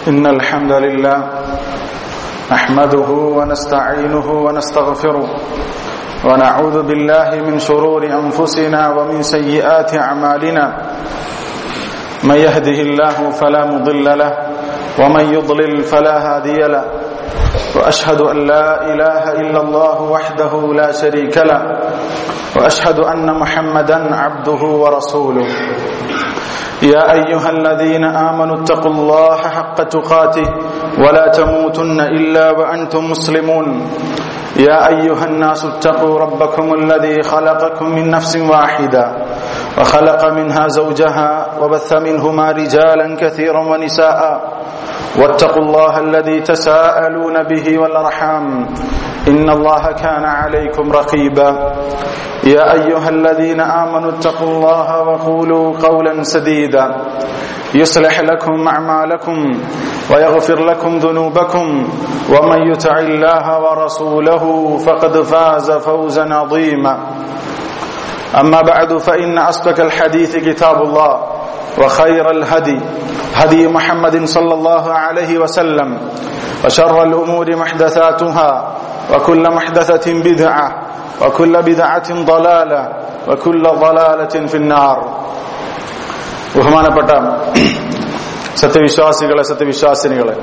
إن الحمد لله نحمده ونستعينه ونستغفره ونعوذ بالله من شرور أنفسنا ومن سيئات أعمالنا من يهده الله فلا مضل له ومن يضلل فلا هادي له وأشهد أن لا إله إلا الله وحده لا شريك له وأشهد أن محمدا عبده ورسوله يا أيها الذين آمنوا اتقوا الله حق تقاته ولا تموتن إلا وأنتم مسلمون يا أيها الناس اتقوا ربكم الذي خلقكم من نفس واحدة وخلق منها زوجها وبث منهما رجالا كثيرا ونساء واتقوا الله الذي تساءلون به والأرحام إن الله كان عليكم رقيبا يا أيها الذين آمنوا اتقوا الله وقولوا قولا سديدا يصلح لكم أعمالكم ويغفر لكم ذنوبكم ومن يطع الله ورسوله فقد فاز فوزا عظيما أما بعد فإن أصدق الحديث كتاب الله وخير الهدي هدي محمد صلى الله عليه وسلم وشر الأمور محدثاتها وكل محدثة بدعة وكل بدعة ضلالة وكل ضلالة في النار ബഹുമാനപ്പെട്ട സത്യവിശ്വാസികളെ സത്യവിശ്വാസിനികളെ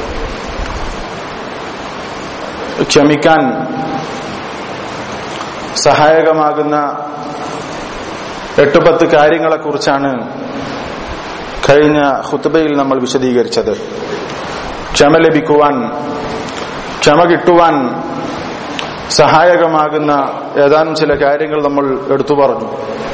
ക്ഷമിക്കാൻ സഹായകമാകുന്ന എട്ട് പത്ത് കാര്യങ്ങളെക്കുറിച്ചാണ് കഴിഞ്ഞ ഹുത്തുബയിൽ നമ്മൾ വിശദീകരിച്ചത് ക്ഷമ ലഭിക്കുവാൻ ക്ഷമ കിട്ടുവാൻ സഹായകമാകുന്ന ഏതാനും ചില കാര്യങ്ങൾ നമ്മൾ എടുത്തു പറഞ്ഞു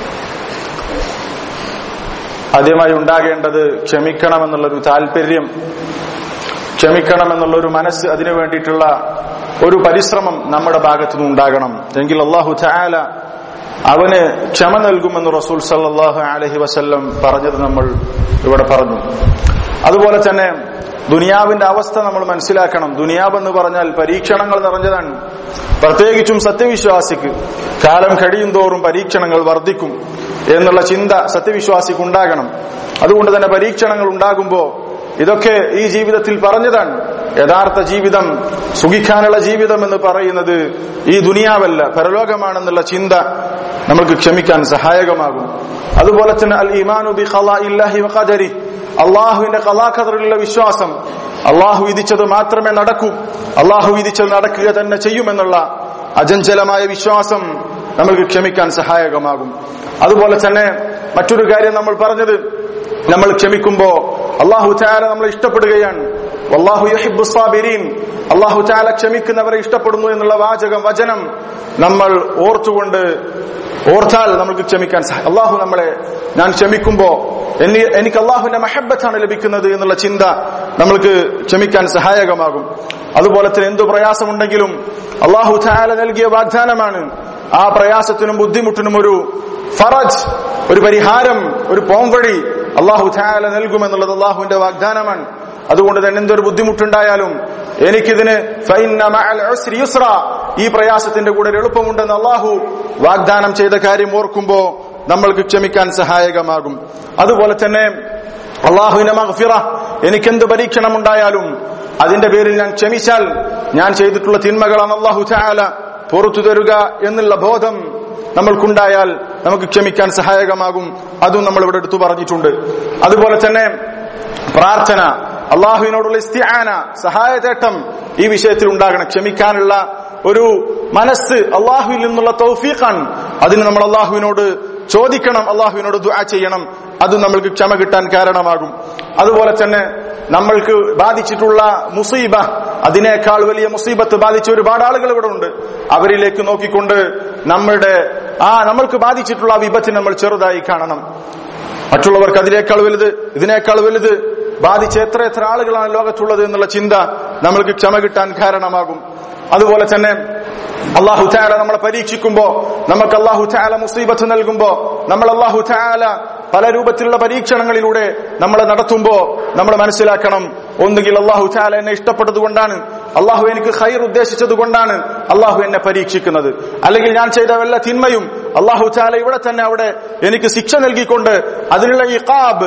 ആദ്യമായി ഉണ്ടാകേണ്ടത് ക്ഷമിക്കണമെന്നുള്ളൊരു താല്പര്യം ക്ഷമിക്കണമെന്നുള്ളൊരു മനസ്സ് അതിനു വേണ്ടിയിട്ടുള്ള ഒരു പരിശ്രമം നമ്മുടെ ഭാഗത്തുനിന്ന് ഉണ്ടാകണം എങ്കിൽ അള്ളാഹു ചായാല അവന് ക്ഷമ നൽകുമെന്ന് റസൂൽ സല്ലാഹു അലഹി വസല്ലം പറഞ്ഞത് നമ്മൾ ഇവിടെ പറഞ്ഞു അതുപോലെ തന്നെ ദുനിയാവിന്റെ അവസ്ഥ നമ്മൾ മനസ്സിലാക്കണം ദുനിയാവ് എന്ന് പറഞ്ഞാൽ പരീക്ഷണങ്ങൾ നിറഞ്ഞതാണ് പ്രത്യേകിച്ചും സത്യവിശ്വാസിക്ക് കാലം കഴിയും തോറും പരീക്ഷണങ്ങൾ വർദ്ധിക്കും എന്നുള്ള ചിന്ത സത്യവിശ്വാസിക്ക് ഉണ്ടാകണം അതുകൊണ്ട് തന്നെ പരീക്ഷണങ്ങൾ ഉണ്ടാകുമ്പോ ഇതൊക്കെ ഈ ജീവിതത്തിൽ പറഞ്ഞതാണ് യഥാർത്ഥ ജീവിതം സുഖിക്കാനുള്ള ജീവിതം എന്ന് പറയുന്നത് ഈ ദുനിയാവല്ല പരലോകമാണെന്നുള്ള ചിന്ത നമ്മൾക്ക് ക്ഷമിക്കാൻ സഹായകമാകും അതുപോലെ തന്നെ അൽ ഇമാനു ബി ഇല്ലാഹി വഖദരി അള്ളാഹുവിന്റെ കലാഖദറിലുള്ള വിശ്വാസം അള്ളാഹു വിധിച്ചത് മാത്രമേ നടക്കൂ അള്ളാഹു വിധിച്ചത് നടക്കുക തന്നെ ചെയ്യുമെന്നുള്ള അജഞ്ചലമായ വിശ്വാസം നമ്മൾക്ക് ക്ഷമിക്കാൻ സഹായകമാകും അതുപോലെ തന്നെ മറ്റൊരു കാര്യം നമ്മൾ പറഞ്ഞത് നമ്മൾ ക്ഷമിക്കുമ്പോ അള്ളാഹു ചാല നമ്മൾ ഇഷ്ടപ്പെടുകയാണ് അള്ളാഹു യഹിബുസാബിരീൻ അള്ളാഹു ചാല ക്ഷമിക്കുന്നവരെ ഇഷ്ടപ്പെടുന്നു എന്നുള്ള വാചകം വചനം നമ്മൾ ഓർത്തുകൊണ്ട് ഓർത്താൽ നമുക്ക് ക്ഷമിക്കാൻ അള്ളാഹു നമ്മളെ ഞാൻ ക്ഷമിക്കുമ്പോ എനിക്ക് അള്ളാഹുവിന്റെ മഹബത്താണ് ലഭിക്കുന്നത് എന്നുള്ള ചിന്ത നമ്മൾക്ക് ക്ഷമിക്കാൻ സഹായകമാകും അതുപോലെ തന്നെ എന്തു പ്രയാസമുണ്ടെങ്കിലും അള്ളാഹു ചാല നൽകിയ വാഗ്ദാനമാണ് ആ പ്രയാസത്തിനും ബുദ്ധിമുട്ടിനും ഒരു ഫറജ് ഒരു പരിഹാരം ഒരു പോംവഴി അള്ളാഹു ചാല നൽകുമെന്നുള്ളത് അള്ളാഹുവിന്റെ വാഗ്ദാനമാണ് അതുകൊണ്ട് തന്നെ എന്തൊരു ബുദ്ധിമുട്ടുണ്ടായാലും എനിക്കിതിന് ഈ പ്രയാസത്തിന്റെ കൂടെ എളുപ്പമുണ്ടെന്ന് അള്ളാഹു വാഗ്ദാനം ചെയ്ത കാര്യം ഓർക്കുമ്പോ നമ്മൾക്ക് ക്ഷമിക്കാൻ സഹായകമാകും അതുപോലെ തന്നെ അള്ളാഹുവിന്റെ മഹഫിറ എനിക്കെന്ത് പരീക്ഷണം ഉണ്ടായാലും അതിന്റെ പേരിൽ ഞാൻ ക്ഷമിച്ചാൽ ഞാൻ ചെയ്തിട്ടുള്ള തിന്മകളാണ് അള്ളാഹു ചായാല പുറത്തു തരുക എന്നുള്ള ബോധം നമ്മൾക്കുണ്ടായാൽ നമുക്ക് ക്ഷമിക്കാൻ സഹായകമാകും അതും നമ്മൾ ഇവിടെ എടുത്തു പറഞ്ഞിട്ടുണ്ട് അതുപോലെ തന്നെ പ്രാർത്ഥന അള്ളാഹുവിനോടുള്ള ഇസ്തിയാന സഹായതേട്ടം ഈ വിഷയത്തിൽ ഉണ്ടാകണം ക്ഷമിക്കാനുള്ള ഒരു മനസ്സ് അള്ളാഹുവിൽ നിന്നുള്ള തൗഫീഖാണ് അതിന് നമ്മൾ അള്ളാഹുവിനോട് ചോദിക്കണം അള്ളാഹുവിനോട് ദുആ ചെയ്യണം അത് നമ്മൾക്ക് ക്ഷമ കിട്ടാൻ കാരണമാകും അതുപോലെ തന്നെ നമ്മൾക്ക് ബാധിച്ചിട്ടുള്ള മുസീബ അതിനേക്കാൾ വലിയ മുസീബത്ത് ബാധിച്ച ഒരുപാട് ആളുകൾ ഇവിടെ ഉണ്ട് അവരിലേക്ക് നോക്കിക്കൊണ്ട് നമ്മളുടെ ആ നമ്മൾക്ക് ബാധിച്ചിട്ടുള്ള വിപത്തിനെ നമ്മൾ ചെറുതായി കാണണം മറ്റുള്ളവർക്ക് അതിനേക്കാൾ വലുത് ഇതിനേക്കാൾ വലുത് ബാധിച്ച എത്ര എത്ര ആളുകളാണ് ലോകത്തുള്ളത് എന്നുള്ള ചിന്ത നമ്മൾക്ക് ക്ഷമ കിട്ടാൻ കാരണമാകും അതുപോലെ തന്നെ അള്ളാഹു ചാല നമ്മളെ പരീക്ഷിക്കുമ്പോ നമുക്ക് അള്ളാഹു ചാല മുസീബത്ത് നൽകുമ്പോ നമ്മൾ അള്ളാഹു ചാല പല രൂപത്തിലുള്ള പരീക്ഷണങ്ങളിലൂടെ നമ്മളെ നടത്തുമ്പോ നമ്മൾ മനസ്സിലാക്കണം ഒന്നുകിൽ അള്ളാഹു ചാല എന്നെ ഇഷ്ടപ്പെട്ടത് കൊണ്ടാണ് അള്ളാഹു എനിക്ക് ഖൈർ ഉദ്ദേശിച്ചത് കൊണ്ടാണ് അള്ളാഹു എന്നെ പരീക്ഷിക്കുന്നത് അല്ലെങ്കിൽ ഞാൻ ചെയ്ത വല്ല തിന്മയും അള്ളാഹു ചാല ഇവിടെ തന്നെ അവിടെ എനിക്ക് ശിക്ഷ നൽകിക്കൊണ്ട് അതിനുള്ള ഈ കാബ്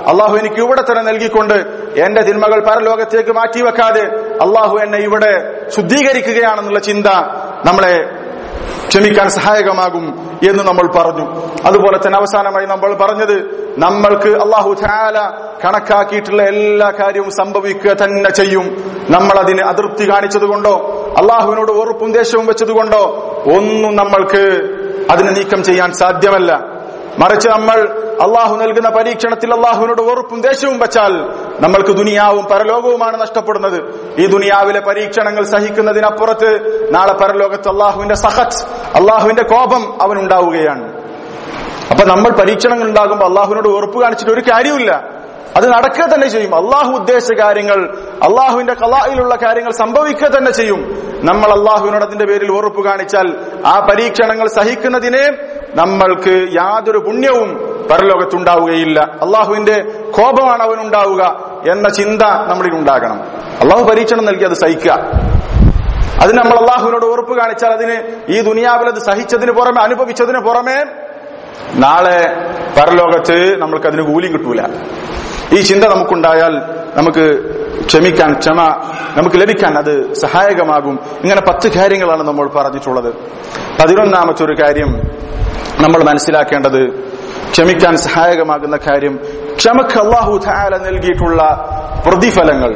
അള്ളാഹു എനിക്ക് ഇവിടെ തന്നെ നൽകിക്കൊണ്ട് എന്റെ തിന്മകൾ പരലോകത്തേക്ക് മാറ്റിവെക്കാതെ അള്ളാഹു എന്നെ ഇവിടെ ശുദ്ധീകരിക്കുകയാണെന്നുള്ള ചിന്ത നമ്മളെ ക്ഷമിക്കാൻ സഹായകമാകും എന്ന് നമ്മൾ പറഞ്ഞു അതുപോലെ തന്നെ അവസാനമായി നമ്മൾ പറഞ്ഞത് നമ്മൾക്ക് അള്ളാഹു ധാല കണക്കാക്കിയിട്ടുള്ള എല്ലാ കാര്യവും സംഭവിക്കുക തന്നെ ചെയ്യും നമ്മൾ അതിന് അതൃപ്തി കാണിച്ചതുകൊണ്ടോ അള്ളാഹുവിനോട് ഉറപ്പും ദേഷ്യവും വെച്ചതുകൊണ്ടോ ഒന്നും നമ്മൾക്ക് അതിനെ നീക്കം ചെയ്യാൻ സാധ്യമല്ല മറിച്ച് നമ്മൾ അള്ളാഹു നൽകുന്ന പരീക്ഷണത്തിൽ അള്ളാഹുവിനോട് വെറുപ്പും ദേഷ്യവും വെച്ചാൽ നമ്മൾക്ക് ദുനിയാവും പരലോകവുമാണ് നഷ്ടപ്പെടുന്നത് ഈ ദുനിയാവിലെ പരീക്ഷണങ്ങൾ സഹിക്കുന്നതിനപ്പുറത്ത് നാളെ പരലോകത്ത് അള്ളാഹുവിന്റെ സഹത് അള്ളാഹുവിന്റെ കോപം അവനുണ്ടാവുകയാണ് അപ്പൊ നമ്മൾ പരീക്ഷണങ്ങൾ ഉണ്ടാകുമ്പോൾ അള്ളാഹുവിനോട് വെറുപ്പ് കാണിച്ചിട്ട് ഒരു കാര്യമില്ല അത് നടക്കുക തന്നെ ചെയ്യും അള്ളാഹു ഉദ്ദേശിച്ച കാര്യങ്ങൾ അള്ളാഹുവിന്റെ കലായിലുള്ള കാര്യങ്ങൾ സംഭവിക്കുക തന്നെ ചെയ്യും നമ്മൾ അള്ളാഹുവിനോട് അതിന്റെ പേരിൽ ഉറപ്പ് കാണിച്ചാൽ ആ പരീക്ഷണങ്ങൾ സഹിക്കുന്നതിനെ നമ്മൾക്ക് യാതൊരു പുണ്യവും പരലോകത്തുണ്ടാവുകയില്ല അള്ളാഹുവിന്റെ കോപമാണ് അവനുണ്ടാവുക എന്ന ചിന്ത നമ്മളിൽ ഉണ്ടാകണം അള്ളാഹു പരീക്ഷണം നൽകി അത് സഹിക്കുക അത് നമ്മൾ അള്ളാഹുവിനോട് ഉറപ്പ് കാണിച്ചാൽ അതിന് ഈ ദുനിയാവിൽ അത് സഹിച്ചതിന് പുറമെ അനുഭവിച്ചതിന് പുറമെ നാളെ പരലോകത്ത് നമ്മൾക്ക് അതിന് കൂലിയും കിട്ടൂല ഈ ചിന്ത നമുക്കുണ്ടായാൽ നമുക്ക് ക്ഷമിക്കാൻ ക്ഷമ നമുക്ക് ലഭിക്കാൻ അത് സഹായകമാകും ഇങ്ങനെ പത്ത് കാര്യങ്ങളാണ് നമ്മൾ പറഞ്ഞിട്ടുള്ളത് പതിനൊന്നാമത്തെ ഒരു കാര്യം നമ്മൾ മനസ്സിലാക്കേണ്ടത് ക്ഷമിക്കാൻ സഹായകമാകുന്ന കാര്യം ക്ഷമക്ക് അള്ളാഹു ധാല നൽകിയിട്ടുള്ള പ്രതിഫലങ്ങൾ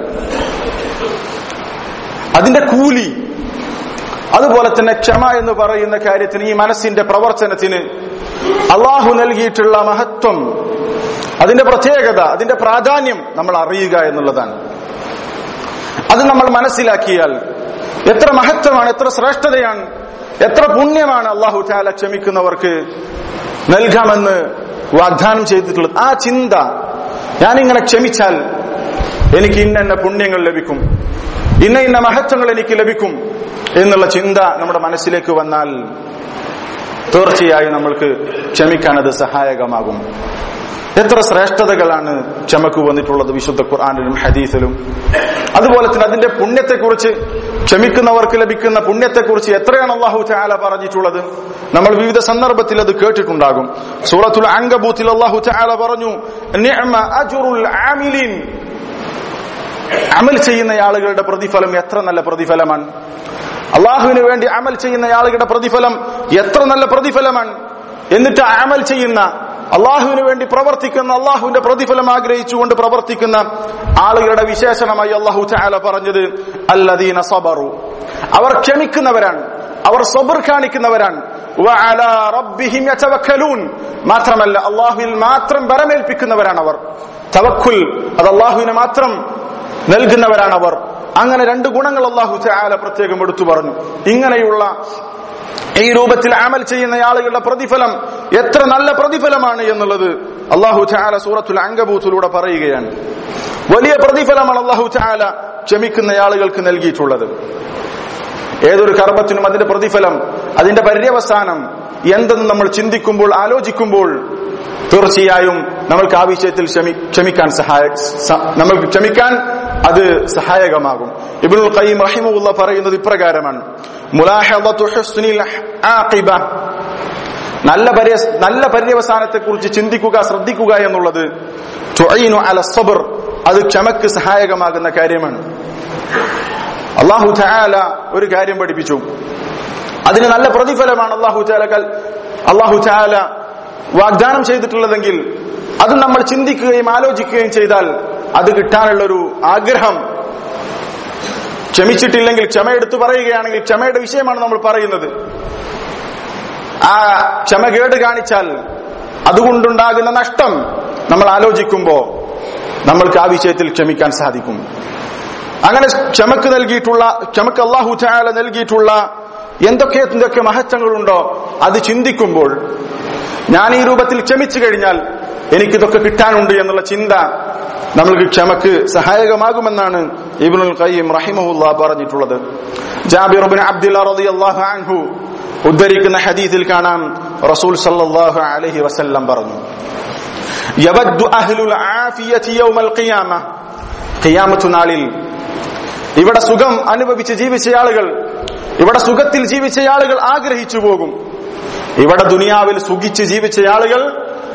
അതിന്റെ കൂലി അതുപോലെ തന്നെ ക്ഷമ എന്ന് പറയുന്ന കാര്യത്തിന് ഈ മനസ്സിന്റെ പ്രവർത്തനത്തിന് അള്ളാഹു നൽകിയിട്ടുള്ള മഹത്വം അതിന്റെ പ്രത്യേകത അതിന്റെ പ്രാധാന്യം നമ്മൾ അറിയുക എന്നുള്ളതാണ് അത് നമ്മൾ മനസ്സിലാക്കിയാൽ എത്ര മഹത്വമാണ് എത്ര ശ്രേഷ്ഠതയാണ് എത്ര പുണ്യമാണ് അള്ളാഹു താല ക്ഷമിക്കുന്നവർക്ക് നൽകാമെന്ന് വാഗ്ദാനം ചെയ്തിട്ടുള്ളത് ആ ചിന്ത ഞാനിങ്ങനെ ക്ഷമിച്ചാൽ എനിക്ക് ഇന്ന ഇന്ന പുണ്യങ്ങൾ ലഭിക്കും ഇന്ന ഇന്ന മഹത്വങ്ങൾ എനിക്ക് ലഭിക്കും എന്നുള്ള ചിന്ത നമ്മുടെ മനസ്സിലേക്ക് വന്നാൽ തീർച്ചയായും നമ്മൾക്ക് ക്ഷമിക്കാൻ അത് സഹായകമാകും എത്ര ശ്രേഷ്ഠതകളാണ് ക്ഷമക്ക് വന്നിട്ടുള്ളത് വിശുദ്ധ ഖുർആാനിലും ഹദീസിലും അതുപോലെ തന്നെ അതിന്റെ പുണ്യത്തെക്കുറിച്ച് ക്ഷമിക്കുന്നവർക്ക് ലഭിക്കുന്ന പുണ്യത്തെക്കുറിച്ച് എത്രയാണ് അള്ളാഹു ചാല പറഞ്ഞിട്ടുള്ളത് നമ്മൾ വിവിധ സന്ദർഭത്തിൽ അത് കേട്ടിട്ടുണ്ടാകും സൂറത്തുൽ അങ്കബൂത്തിൽ അള്ളാഹു ചാല പറഞ്ഞു "നിഅമ അജ്റുൽ ആമിലീൻ." അമൽ ചെയ്യുന്ന ആളുകളുടെ പ്രതിഫലം എത്ര നല്ല പ്രതിഫലമാണ് അള്ളാഹുവിന് വേണ്ടി അമൽ ചെയ്യുന്ന ആളുകളുടെ പ്രതിഫലം എത്ര നല്ല പ്രതിഫലമാണ് എന്നിട്ട് അമൽ ചെയ്യുന്ന അള്ളാഹുവിന് വേണ്ടി പ്രവർത്തിക്കുന്ന അള്ളാഹുവിന്റെ പ്രതിഫലം ആഗ്രഹിച്ചുകൊണ്ട് പ്രവർത്തിക്കുന്ന ആളുകളുടെ വിശേഷണമായി അള്ളാഹു ചാല പറഞ്ഞത് അല്ലദീന സബറു അവർ ക്ഷമിക്കുന്നവരാണ് അവർ സബർ കാണിക്കുന്നവരാണ് വഅലാ റബ്ബിഹിം യതവക്കലൂൻ മാത്രമല്ല അള്ളാഹുവിൽ മാത്രം ബരമേൽപ്പിക്കുന്നവരാണ് അവർ തവക്കുൽ അത് അള്ളാഹുവിന് മാത്രം നൽകുന്നവരാണ് അവർ അങ്ങനെ രണ്ട് ഗുണങ്ങൾ അള്ളാഹു ചാല പ്രത്യേകം എടുത്തു പറഞ്ഞു ഇങ്ങനെയുള്ള ഈ രൂപത്തിൽ അമൽ ചെയ്യുന്ന ആളുകളുടെ പ്രതിഫലം എത്ര നല്ല പ്രതിഫലമാണ് എന്നുള്ളത് അള്ളാഹു ചാല സൂറത്തുൽ അങ്കബൂത്തിലൂടെ പറയുകയാണ് വലിയ പ്രതിഫലമാണ് അള്ളാഹു ചാല ക്ഷമിക്കുന്ന ആളുകൾക്ക് നൽകിയിട്ടുള്ളത് ഏതൊരു കർമ്മത്തിനും അതിന്റെ പ്രതിഫലം അതിന്റെ പര്യവസാനം എന്തെന്ന് നമ്മൾ ചിന്തിക്കുമ്പോൾ ആലോചിക്കുമ്പോൾ തീർച്ചയായും നമ്മൾക്ക് ആ വിഷയത്തിൽ ക്ഷമി ക്ഷമിക്കാൻ സഹായ സ- നമ്മൾക്ക് ക്ഷമിക്കാൻ അത് സഹായകമാകും ഇബ്നുൽ ഖയ്യിം റഹിമഹുള്ള പറയുന്നത് ഇപ്രകാരമാണ് മുലാഹദത്തു ഹുസ്നിൽ ആഖിബ നല്ല പര്യ നല്ല പര്യവസാനത്തെ കുറിച്ച് ചിന്തിക്കുക ശ്രദ്ധിക്കുക എന്നുള്ളത് തുഈനു അല സബർ അത് ക്ഷമക്ക് സഹായകമാകുന്ന കാര്യമാണ് അള്ളാഹു ചായാല ഒരു കാര്യം പഠിപ്പിച്ചു അതിന് നല്ല പ്രതിഫലമാണ് അള്ളാഹു ചാലക്കൽ അള്ളാഹു ചായാല വാഗ്ദാനം ചെയ്തിട്ടുള്ളതെങ്കിൽ അത് നമ്മൾ ചിന്തിക്കുകയും ആലോചിക്കുകയും ചെയ്താൽ അത് കിട്ടാനുള്ള ഒരു ആഗ്രഹം ക്ഷമിച്ചിട്ടില്ലെങ്കിൽ ക്ഷമ എടുത്തു പറയുകയാണെങ്കിൽ ക്ഷമയുടെ വിഷയമാണ് നമ്മൾ പറയുന്നത് ആ ക്ഷമ കേട് കാണിച്ചാൽ അതുകൊണ്ടുണ്ടാകുന്ന നഷ്ടം നമ്മൾ ആലോചിക്കുമ്പോ നമ്മൾക്ക് ആ വിഷയത്തിൽ ക്ഷമിക്കാൻ സാധിക്കും അങ്ങനെ ക്ഷമക്ക് നൽകിയിട്ടുള്ള ക്ഷമക്ക് അള്ളാഹു ചായാല നൽകിയിട്ടുള്ള എന്തൊക്കെ എന്തൊക്കെ മഹത്വങ്ങളുണ്ടോ അത് ചിന്തിക്കുമ്പോൾ ഞാൻ ഈ രൂപത്തിൽ ക്ഷമിച്ചു കഴിഞ്ഞാൽ എനിക്കിതൊക്കെ കിട്ടാനുണ്ട് എന്നുള്ള ചിന്ത നമ്മൾക്ക് ക്ഷമക്ക് സഹായകമാകുമെന്നാണ് ഇബ്നുൽ ഖയ്യിം റഹിമഹുല്ല പറഞ്ഞിട്ടുള്ളത് ജാബിർ ഇബ്നു അബ്ദുല്ല റളിയല്ലാഹു അൻഹു ഉദ്ധരിക്കുന്ന ഹദീസിൽ കാണാം റസൂൽ സല്ലല്ലാഹു അലൈഹി വസല്ലം പറഞ്ഞു യവദ്ദു അഹ്ലുൽ ആഫിയതി യൗമൽ ഖിയാമ ഖിയാമത്തു നാളിൽ ഇവിടെ സുഖം അനുഭവിച്ച് ജീവിച്ച ആളുകൾ ഇവിടെ സുഖത്തിൽ ജീവിച്ച ആളുകൾ ആഗ്രഹിച്ചു പോകും ഇവിടെ ദുനിയാവിൽ സുഖിച്ച് ജീവിച്ച ആളുകൾ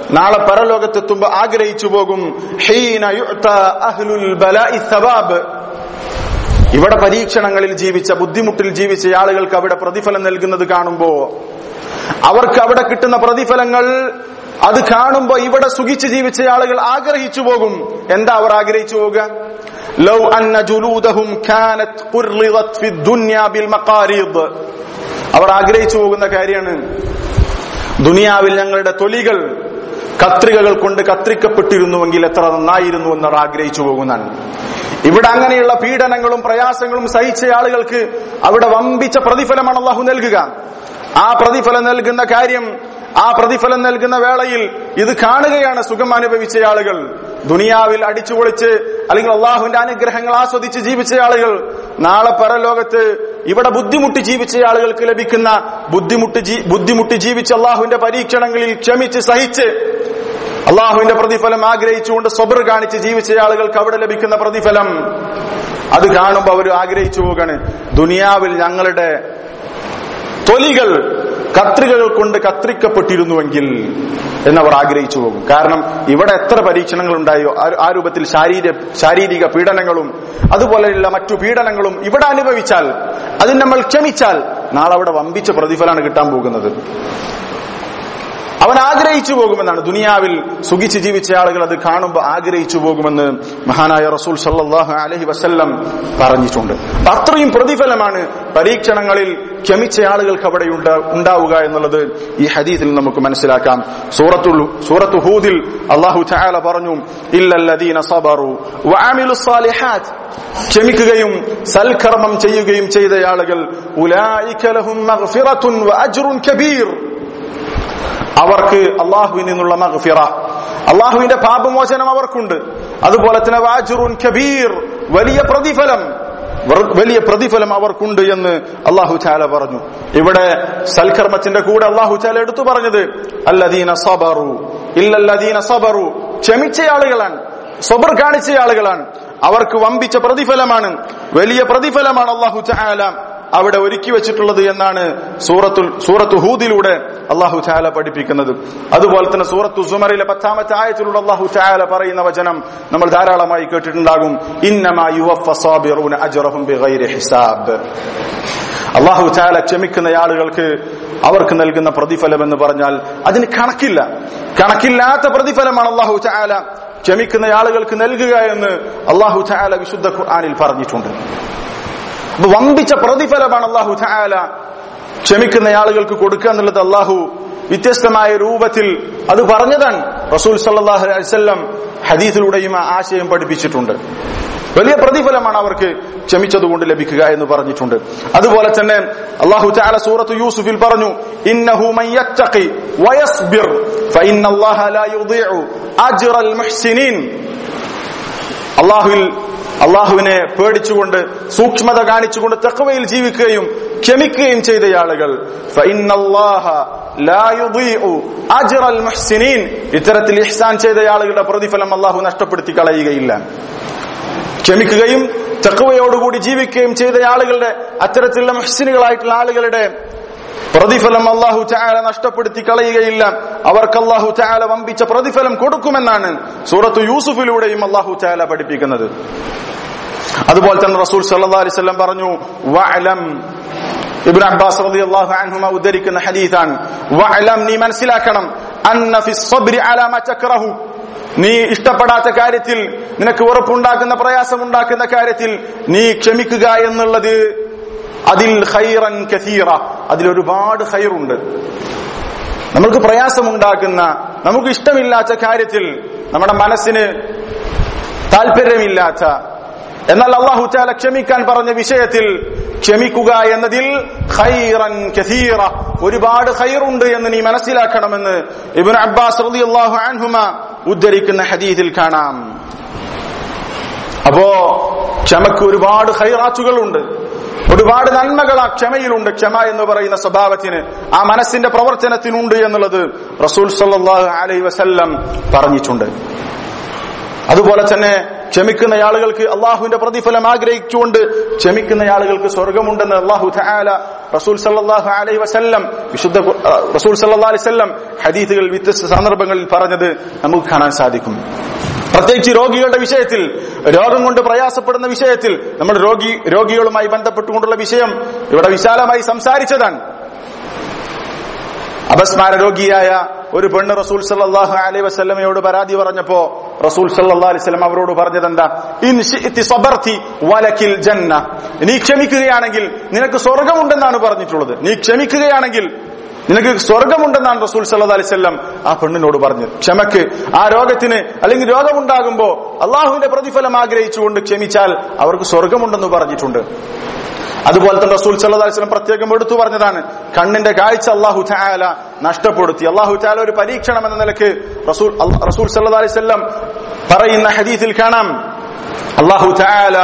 നാളെ പരലോകത്തെത്തുമ്പോ ആഗ്രഹിച്ചു പോകും ഹീന യുഅ്ത അഹ്ലുൽ ബലാഇ സവാബ് ഇവിടെ പരീക്ഷണങ്ങളിൽ ജീവിച്ച ബുദ്ധിമുട്ടിൽ ജീവിച്ച ആളുകൾക്ക് അവിടെ പ്രതിഫലം നൽകുന്നത് കാണുമ്പോ അവർക്ക് അവിടെ കിട്ടുന്ന പ്രതിഫലങ്ങൾ അത് കാണുമ്പോ ഇവിടെ സുഖിച്ച് ജീവിച്ച ആളുകൾ ആഗ്രഹിച്ചു പോകും എന്താ അവർ ആഗ്രഹിച്ചു പോവുക ലൗ അന്ന ജുലൂദഹും കാനത് ഖുർളിദത് ഫി ദുനിയാ ബിൽ മഖാരിദ് അവർ ആഗ്രഹിച്ചു പോകുന്ന കാര്യമാണ് ദുനിയാവിൽ ഞങ്ങളുടെ തൊലികൾ കത്രികകൾ കൊണ്ട് കത്രിക്കപ്പെട്ടിരുന്നുവെങ്കിൽ എത്ര നന്നായിരുന്നു എന്നവർ ആഗ്രഹിച്ചു പോകുന്നതാണ് ഇവിടെ അങ്ങനെയുള്ള പീഡനങ്ങളും പ്രയാസങ്ങളും സഹിച്ച ആളുകൾക്ക് അവിടെ വമ്പിച്ച പ്രതിഫലമാണ് അള്ളാഹു നൽകുക ആ പ്രതിഫലം നൽകുന്ന കാര്യം ആ പ്രതിഫലം നൽകുന്ന വേളയിൽ ഇത് കാണുകയാണ് സുഖം അനുഭവിച്ച ആളുകൾ ദുനിയാവിൽ അടിച്ചുപൊളിച്ച് അല്ലെങ്കിൽ അള്ളാഹുവിന്റെ അനുഗ്രഹങ്ങൾ ആസ്വദിച്ച് ജീവിച്ച ആളുകൾ നാളെ പരലോകത്ത് ഇവിടെ ബുദ്ധിമുട്ടി ജീവിച്ച ആളുകൾക്ക് ലഭിക്കുന്ന ബുദ്ധിമുട്ട് ജീ- ബുദ്ധിമുട്ടി ജീവിച്ച് അള്ളാഹുവിന്റെ പരീക്ഷണങ്ങളിൽ ക്ഷമിച്ച് സഹിച്ച് അള്ളാഹുവിന്റെ പ്രതിഫലം ആഗ്രഹിച്ചുകൊണ്ട് സ്വബർ കാണിച്ച് ജീവിച്ച ആളുകൾക്ക് അവിടെ ലഭിക്കുന്ന പ്രതിഫലം അത് കാണുമ്പോൾ അവർ ആഗ്രഹിച്ചു പോകാണ് ദുനിയാവിൽ ഞങ്ങളുടെ തൊലികൾ കത്രികകൾ കൊണ്ട് കത്രിക്കപ്പെട്ടിരുന്നുവെങ്കിൽ എന്നവർ ആഗ്രഹിച്ചു പോകും കാരണം ഇവിടെ എത്ര പരീക്ഷണങ്ങൾ ഉണ്ടായോ ആ- ആ രൂപത്തിൽ ശാരീര ശാരീരിക പീഡനങ്ങളും അതുപോലെയുള്ള മറ്റു പീഡനങ്ങളും ഇവിടെ അനുഭവിച്ചാൽ അതിന് നമ്മൾ ക്ഷമിച്ചാൽ നാളെ അവിടെ വമ്പിച്ച പ്രതിഫലമാണ് കിട്ടാൻ പോകുന്നത് അവൻ ആഗ്രഹിച്ചു പോകുമെന്നാണ് ദുനിയാവിൽ സുഖിച്ച് ജീവിച്ച ആളുകൾ അത് കാണുമ്പോൾ ആഗ്രഹിച്ചു പോകുമെന്ന് മഹാനായ റസൂൽ സല്ലല്ലാഹു അലൈഹി വസല്ലം പറഞ്ഞിട്ടുണ്ട് അപ്പൊ അത്രയും പ്രതിഫലമാണ് പരീക്ഷണങ്ങളിൽ ക്ഷമിച്ച ആളുകൾക്ക് അവിടെ ഉണ്ടാ- ഉണ്ടാവുക എന്നുള്ളത് ഈ ഹദീസിൽ നമുക്ക് മനസ്സിലാക്കാം സൂറത്തുൽ സൂറത്തു ഹൂദിൽ അള്ളാഹു ചായാല പറഞ്ഞു ഇല്ലല്ലദീന സബറു വഅമിലു സാലിഹാത്ത് ക്ഷമിക്കുകയും സൽക്കർമ്മം ചെയ്യുകയും ചെയ്ത ആളുകൾ ഉലായിക ലഹും മഗ്ഫിറത്തുൻ വഅജ്റുൻ കബീർ അവർക്ക് അള്ളാഹുവിൽ നിന്നുള്ള മഗ്ഫിറ അള്ളാഹുവിന്റെ പാപമോചനം അവർക്കുണ്ട് അതുപോലെ തന്നെ വാജുറുൻ കബീർ വലിയ പ്രതിഫലം വർ- വലിയ പ്രതിഫലം അവർക്കുണ്ട് എന്ന് അള്ളാഹു ചാല പറഞ്ഞു ഇവിടെ സൽക്കർമ്മത്തിന്റെ കൂടെ അള്ളാഹു ചാല എടുത്തു പറഞ്ഞത് അല്ലദീന സബറു ഇല്ലല്ലദീന സബറു ക്ഷമിച്ച ആളുകളാണ് സബർ കാണിച്ച ആളുകളാണ് അവർക്ക് വമ്പിച്ച പ്രതിഫലമാണ് വലിയ പ്രതിഫലമാണ് അള്ളാഹു ചാല അവിടെ ഒരുക്കി വെച്ചിട്ടുള്ളത് എന്നാണ് സൂറത്തുൽ സൂറത്ത് ഹൂദിലൂടെ അള്ളാഹു ചാല പഠിപ്പിക്കുന്നത് അതുപോലെ തന്നെ സൂറത്തു സുമറിലെ പത്താമത്തെ ആയത്തിലൂടെ അള്ളാഹു ചാല പറയുന്ന വചനം നമ്മൾ ധാരാളമായി കേട്ടിട്ടുണ്ടാകും ഇന്നമാ യുവഫ സാബിറൂന അജ്റഹും ബിഗൈരി ഹിസാബ് അള്ളാഹു ചാല ക്ഷമിക്കുന്ന ആളുകൾക്ക് അവർക്ക് നൽകുന്ന പ്രതിഫലം എന്ന് പറഞ്ഞാൽ അതിന് കണക്കില്ല കണക്കില്ലാത്ത പ്രതിഫലമാണ് അള്ളാഹു ചാല ക്ഷമിക്കുന്ന ആളുകൾക്ക് നൽകുക എന്ന് അള്ളാഹു ചാല വിശുദ്ധ ഖുർആനിൽ പറഞ്ഞിട്ടുണ്ട് അപ്പൊ വമ്പിച്ച പ്രതിഫലമാണ് അള്ളാഹു ചായാല ക്ഷമിക്കുന്ന ആളുകൾക്ക് കൊടുക്കുക എന്നുള്ളത് അള്ളാഹു വ്യത്യസ്തമായ രൂപത്തിൽ അത് പറഞ്ഞതാണ് റസൂൽ സല്ലാഹു അലൈവല്ലം ഹദീസിലൂടെയും ആ ആശയം പഠിപ്പിച്ചിട്ടുണ്ട് വലിയ പ്രതിഫലമാണ് അവർക്ക് ക്ഷമിച്ചതുകൊണ്ട് ലഭിക്കുക എന്ന് പറഞ്ഞിട്ടുണ്ട് അതുപോലെ തന്നെ അള്ളാഹു ചാല സൂറത്ത് യൂസുഫിൽ പറഞ്ഞു ഇന്നഹു മൻ യത്തഖി വയസ്ബിർ ഫഇന്നല്ലാഹ ലാ യുദീഉ അജ്റൽ മുഹ്സിനീൻ അള്ളാഹുവിൽ അള്ളാഹുവിനെ പേടിച്ചുകൊണ്ട് സൂക്ഷ്മത കാണിച്ചുകൊണ്ട് തെക്കവയിൽ ജീവിക്കുകയും ക്ഷമിക്കുകയും ചെയ്ത ആളുകൾ ഫഇന്നല്ലാഹ ലാ യുദീഉ അജ്റൽ മുഹ്സിനീൻ ഇത്തരത്തിൽ ഇഹ്സാൻ ചെയ്ത ആളുകളുടെ പ്രതിഫലം അള്ളാഹു നഷ്ടപ്പെടുത്തി കളയുകയില്ല ക്ഷമിക്കുകയും തെക്കവയോടുകൂടി ജീവിക്കുകയും ചെയ്ത ആളുകളുടെ അത്തരത്തിലുള്ള മുഹ്സിനുകളായിട്ടുള്ള ആളുകളുടെ പ്രതിഫലം അള്ളാഹു ചായാല നഷ്ടപ്പെടുത്തി കളയുകയില്ല അവർക്ക് അള്ളാഹു ചായാല വമ്പിച്ച പ്രതിഫലം കൊടുക്കുമെന്നാണ് സൂറത്ത് യൂസുഫിലൂടെയും അള്ളാഹു ചായാല പഠിപ്പിക്കുന്നത് അതുപോലെ തന്നെ റസൂൽ സല്ലല്ലാഹു അലൈഹി വസല്ലം പറഞ്ഞു വഅലം ഇബ്നു അബ്ബാസ് റളിയല്ലാഹു അൻഹുമ ഉദ്ധരിക്കുന്ന ഹദീസാണ് വഅലം നീ മനസ്സിലാക്കണം അന്ന ഫി സ്വബ്രി അലാ മാ തക്റഹു നീ ഇഷ്ടപ്പെടാത്ത കാര്യത്തിൽ നിനക്ക് ഉറപ്പുണ്ടാക്കുന്ന പ്രയാസമുണ്ടാക്കുന്ന കാര്യത്തിൽ നീ ക്ഷമിക്കുക എന്നുള്ളത് അതിൽ ഖൈറൻ കസീറ അതിൽ ഒരുപാട് ഖൈറുണ്ട് നമുക്ക് പ്രയാസമുണ്ടാക്കുന്ന നമുക്ക് ഇഷ്ടമില്ലാത്ത കാര്യത്തിൽ നമ്മുടെ മനസ്സിന് താല്പര്യമില്ലാത്ത എന്നാൽ അള്ളാഹു ചാല ക്ഷമിക്കാൻ പറഞ്ഞ വിഷയത്തിൽ ക്ഷമിക്കുക എന്നതിൽ ഖൈറൻ കസീറ ഒരുപാട് ഖൈറുണ്ട് എന്ന് നീ മനസ്സിലാക്കണമെന്ന് ഇബ്നു അബ്ബാസ് റളിയല്ലാഹു അൻഹുമ ഉദ്ധരിക്കുന്ന ഹദീസിൽ കാണാം അപ്പോ ക്ഷമക്ക് ഒരുപാട് ഖൈറാത്തുകളുണ്ട് ഒരുപാട് നന്മകൾ ആ ക്ഷമയിലുണ്ട് ക്ഷമ എന്ന് പറയുന്ന സ്വഭാവത്തിന് ആ മനസ്സിന്റെ പ്രവർത്തനത്തിനുണ്ട് എന്നുള്ളത് റസൂൽ സല്ലല്ലാഹു അലൈഹി വസല്ലം പറഞ്ഞിട്ടുണ്ട് അതുപോലെ തന്നെ ക്ഷമിക്കുന്ന ആളുകൾക്ക് അള്ളാഹുവിന്റെ പ്രതിഫലം ആഗ്രഹിച്ചുകൊണ്ട് ക്ഷമിക്കുന്ന ആളുകൾക്ക് സ്വർഗമുണ്ടെന്ന് അള്ളാഹു തആല റസൂൽ സല്ലല്ലാഹു അലൈഹി വസല്ലം വിശുദ്ധ ഖു- ആ, റസൂൽ സല്ലല്ലാഹു അലൈഹി വസല്ലം ഹദീസുകൾ വ്യത്യസ്ത സന്ദർഭങ്ങളിൽ പറഞ്ഞത് നമുക്ക് കാണാൻ സാധിക്കും പ്രത്യേകിച്ച് രോഗികളുടെ വിഷയത്തിൽ രോഗം കൊണ്ട് പ്രയാസപ്പെടുന്ന വിഷയത്തിൽ നമ്മൾ രോഗി രോഗികളുമായി ബന്ധപ്പെട്ടുകൊണ്ടുള്ള വിഷയം ഇവിടെ വിശാലമായി സംസാരിച്ചതാണ് അപസ്മാര രോഗിയായ ഒരു പെണ്ണ് റസൂൽ സല്ലല്ലാഹു അലൈഹി വസല്ലമയോട് പരാതി പറഞ്ഞപ്പോ റസൂൽ സല്ലല്ലാഹു അലൈഹി വസല്ലം അവരോട് പറഞ്ഞത് എന്താ ഇൻ ശിഅ്തി സബർതി വലക്കിൽ ജന്ന നീ ക്ഷമിക്കുകയാണെങ്കിൽ നിനക്ക് സ്വർഗമുണ്ടെന്നാണ് പറഞ്ഞിട്ടുള്ളത് നീ ക്ഷമിക്കുകയാണെങ്കിൽ നിനക്ക് സ്വർഗമുണ്ടെന്നാണ് റസൂൽ സല്ലല്ലാഹു അലൈഹി വസല്ലം ആ പെണ്ണിനോട് പറഞ്ഞത് ക്ഷമക്ക് ആ രോഗത്തിന് അല്ലെങ്കിൽ രോഗമുണ്ടാകുമ്പോ അള്ളാഹുവിന്റെ പ്രതിഫലം ആഗ്രഹിച്ചുകൊണ്ട് ക്ഷമിച്ചാൽ അവർക്ക് സ്വർഗമുണ്ടെന്ന് പറഞ്ഞിട്ടുണ്ട് അതുപോലെ തന്നെ റസൂൽ സല്ലല്ലാഹു അലൈഹി വസല്ലം പ്രത്യേകം എടുത്തു പറഞ്ഞതാണ് കണ്ണിന്റെ കാഴ്ച അള്ളാഹു തആല നഷ്ടപ്പെടുത്തി അള്ളാഹു തആല ഒരു പരീക്ഷണം എന്ന നിലക്ക് റസൂൽ അല്ല- റസൂൽ സല്ലല്ലാഹു അലൈഹി വസല്ലം പറയുന്ന ഹദീസിൽ കാണാം അള്ളാഹു തആല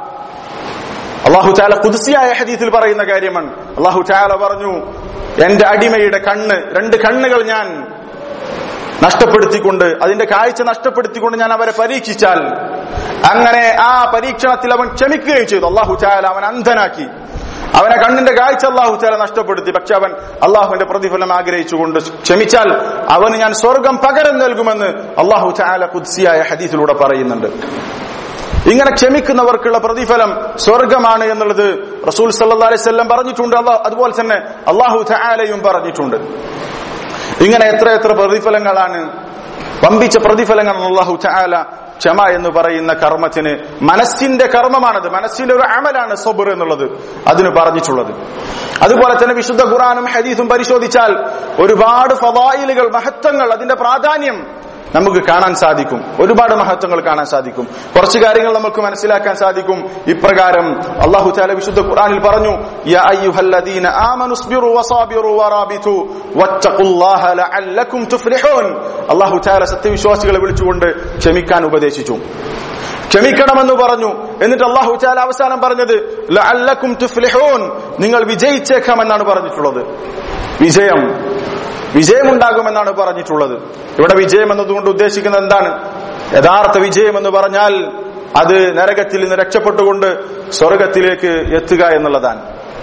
അള്ളാഹു ചാല കുതിസിയായ ഹദീസിൽ പറയുന്ന കാര്യമാണ് അള്ളാഹു ചാല പറഞ്ഞു എന്റെ അടിമയുടെ കണ്ണ് രണ്ട് കണ്ണുകൾ ഞാൻ നഷ്ടപ്പെടുത്തിക്കൊണ്ട് അതിന്റെ കാഴ്ച നഷ്ടപ്പെടുത്തിക്കൊണ്ട് ഞാൻ അവരെ പരീക്ഷിച്ചാൽ അങ്ങനെ ആ പരീക്ഷണത്തിൽ അവൻ ക്ഷമിക്കുകയും ചെയ്തു അള്ളാഹു ചാല അവൻ അന്ധനാക്കി അവനെ കണ്ണിന്റെ കാഴ്ച അള്ളാഹു ചാല നഷ്ടപ്പെടുത്തി പക്ഷെ അവൻ അള്ളാഹുവിന്റെ പ്രതിഫലം ആഗ്രഹിച്ചുകൊണ്ട് ക്ഷമിച്ചാൽ അവന് ഞാൻ സ്വർഗം പകരം നൽകുമെന്ന് അള്ളാഹു ചാല കുദ്സിയായ ഹദീസിലൂടെ പറയുന്നുണ്ട് ഇങ്ങനെ ക്ഷമിക്കുന്നവർക്കുള്ള പ്രതിഫലം സ്വർഗമാണ് എന്നുള്ളത് റസൂൽ സല്ലല്ലാഹു അലൈഹി വസല്ലം പറഞ്ഞിട്ടുണ്ട് അല്ലാ- അതുപോലെ തന്നെ അള്ളാഹു തആലയും പറഞ്ഞിട്ടുണ്ട് ഇങ്ങനെ എത്ര എത്ര പ്രതിഫലങ്ങളാണ് വമ്പിച്ച പ്രതിഫലങ്ങളാണ് അള്ളാഹു തആല ക്ഷമ എന്ന് പറയുന്ന കർമ്മത്തിന് മനസ്സിന്റെ കർമ്മമാണത് മനസ്സിന്റെ ഒരു അമലാണ് സബർ എന്നുള്ളത് അതിന് പറഞ്ഞിട്ടുള്ളത് അതുപോലെ തന്നെ വിശുദ്ധ ഖുറാനും ഹദീസും പരിശോധിച്ചാൽ ഒരുപാട് ഫവായിലുകൾ മഹത്വങ്ങൾ അതിന്റെ പ്രാധാന്യം നമുക്ക് കാണാൻ സാധിക്കും ഒരുപാട് മഹത്വങ്ങൾ കാണാൻ സാധിക്കും കുറച്ച് കാര്യങ്ങൾ നമുക്ക് മനസ്സിലാക്കാൻ സാധിക്കും ഇപ്രകാരം അള്ളാഹു താല വിശുദ്ധ ഖുർആനിൽ പറഞ്ഞു യാ അയ്യുഹല്ലദീന ആമനു സ്ബിറു വസാബിറു വറാബിതു വത്തഖുല്ലാഹ ലഅല്ലക്കും തുഫ്ലിഹൂൻ അള്ളാഹു താല സത്യവിശ്വാസികളെ വിളിച്ചുകൊണ്ട് ക്ഷമിക്കാൻ ഉപദേശിച്ചു ക്ഷമിക്കണമെന്ന് പറഞ്ഞു എന്നിട്ട് അള്ളാഹു താല അവസാനം പറഞ്ഞത് ലഅല്ലക്കും തുഫ്ലിഹൂൻ നിങ്ങൾ വിജയിച്ചേക്കാമെന്നാണ് പറഞ്ഞിട്ടുള്ളത് വിജയം വിജയമുണ്ടാകുമെന്നാണ് പറഞ്ഞിട്ടുള്ളത് ഇവിടെ വിജയം എന്നതുകൊണ്ട് ഉദ്ദേശിക്കുന്നത് എന്താണ് യഥാർത്ഥ വിജയം എന്ന് പറഞ്ഞാൽ അത് നരകത്തിൽ നിന്ന് രക്ഷപ്പെട്ടുകൊണ്ട് സ്വർഗത്തിലേക്ക് എത്തുക എന്നുള്ളതാണ്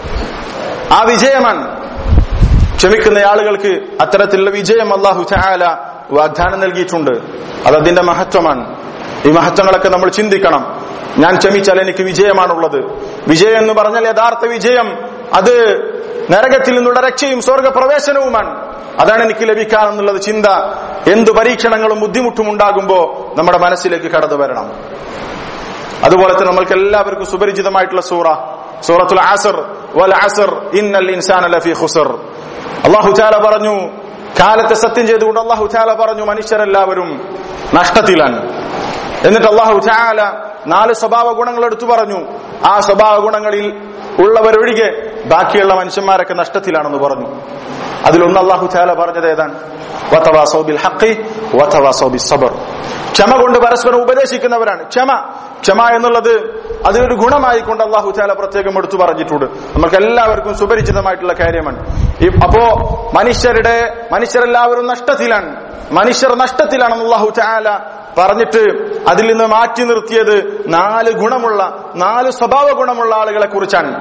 ആ വിജയമാണ് ക്ഷമിക്കുന്ന ആളുകൾക്ക് അത്തരത്തിലുള്ള വിജയം അള്ളാഹു ചായാല വാഗ്ദാനം നൽകിയിട്ടുണ്ട് അത് അതിന്റെ മഹത്വമാണ് ഈ മഹത്വങ്ങളൊക്കെ നമ്മൾ ചിന്തിക്കണം ഞാൻ ക്ഷമിച്ചാൽ എനിക്ക് വിജയമാണുള്ളത് വിജയം എന്ന് പറഞ്ഞാൽ യഥാർത്ഥ വിജയം അത് നരകത്തിൽ നിന്നുള്ള രക്ഷയും സ്വർഗപ്രവേശനവുമാണ് അതാണ് എനിക്ക് ലഭിക്കാനെന്നുള്ളത് ചിന്ത എന്തു പരീക്ഷണങ്ങളും ബുദ്ധിമുട്ടും ഉണ്ടാകുമ്പോ നമ്മുടെ മനസ്സിലേക്ക് കടന്നു വരണം അതുപോലെ തന്നെ നമ്മൾക്ക് എല്ലാവർക്കും സുപരിചിതമായിട്ടുള്ള സൂറ സൂറത്തുൽ ആസർ വൽ ആസർ ഇന്നൽ ഇൻസാന ലഫീ ഖുസർ അല്ലാഹു തആല പറഞ്ഞു കാലത്തെ സത്യം ചെയ്തുകൊണ്ട് അല്ലാഹു തആല പറഞ്ഞു മനുഷ്യരെല്ലാവരും നഷ്ടത്തിലാണ് എന്നിട്ട് അല്ലാഹു തആല നാല് സ്വഭാവ ഗുണങ്ങൾ എടുത്തു പറഞ്ഞു ആ സ്വഭാവ ഗുണങ്ങളിൽ ഉള്ളവരൊഴികെ ബാക്കിയുള്ള മനുഷ്യന്മാരൊക്കെ നഷ്ടത്തിലാണെന്ന് പറഞ്ഞു അതിലൊന്ന് അള്ളാഹു ചാല പറഞ്ഞത് ഏതാണ് വതവാസൗ ബിൽ ഹഖി വതവാസൗ ബിസ് സബർ ക്ഷമ കൊണ്ട് പരസ്പരം ഉപദേശിക്കുന്നവരാണ് ക്ഷമ ക്ഷമ എന്നുള്ളത് അതിനൊരു ഗുണമായിക്കൊണ്ട് അള്ളാഹു ചാല പ്രത്യേകം എടുത്തു പറഞ്ഞിട്ടുണ്ട് നമുക്ക് എല്ലാവർക്കും സുപരിചിതമായിട്ടുള്ള കാര്യമാണ് ഈ- അപ്പോ മനുഷ്യരുടെ മനുഷ്യരെല്ലാവരും നഷ്ടത്തിലാണ് മനുഷ്യർ നഷ്ടത്തിലാണെന്ന് അള്ളാഹു ചാല പറഞ്ഞിട്ട് അതിൽ നിന്ന് മാറ്റി നിർത്തിയത് നാല് ഗുണമുള്ള നാല് സ്വഭാവ ഗുണമുള്ള ആളുകളെ കുറിച്ചാണ്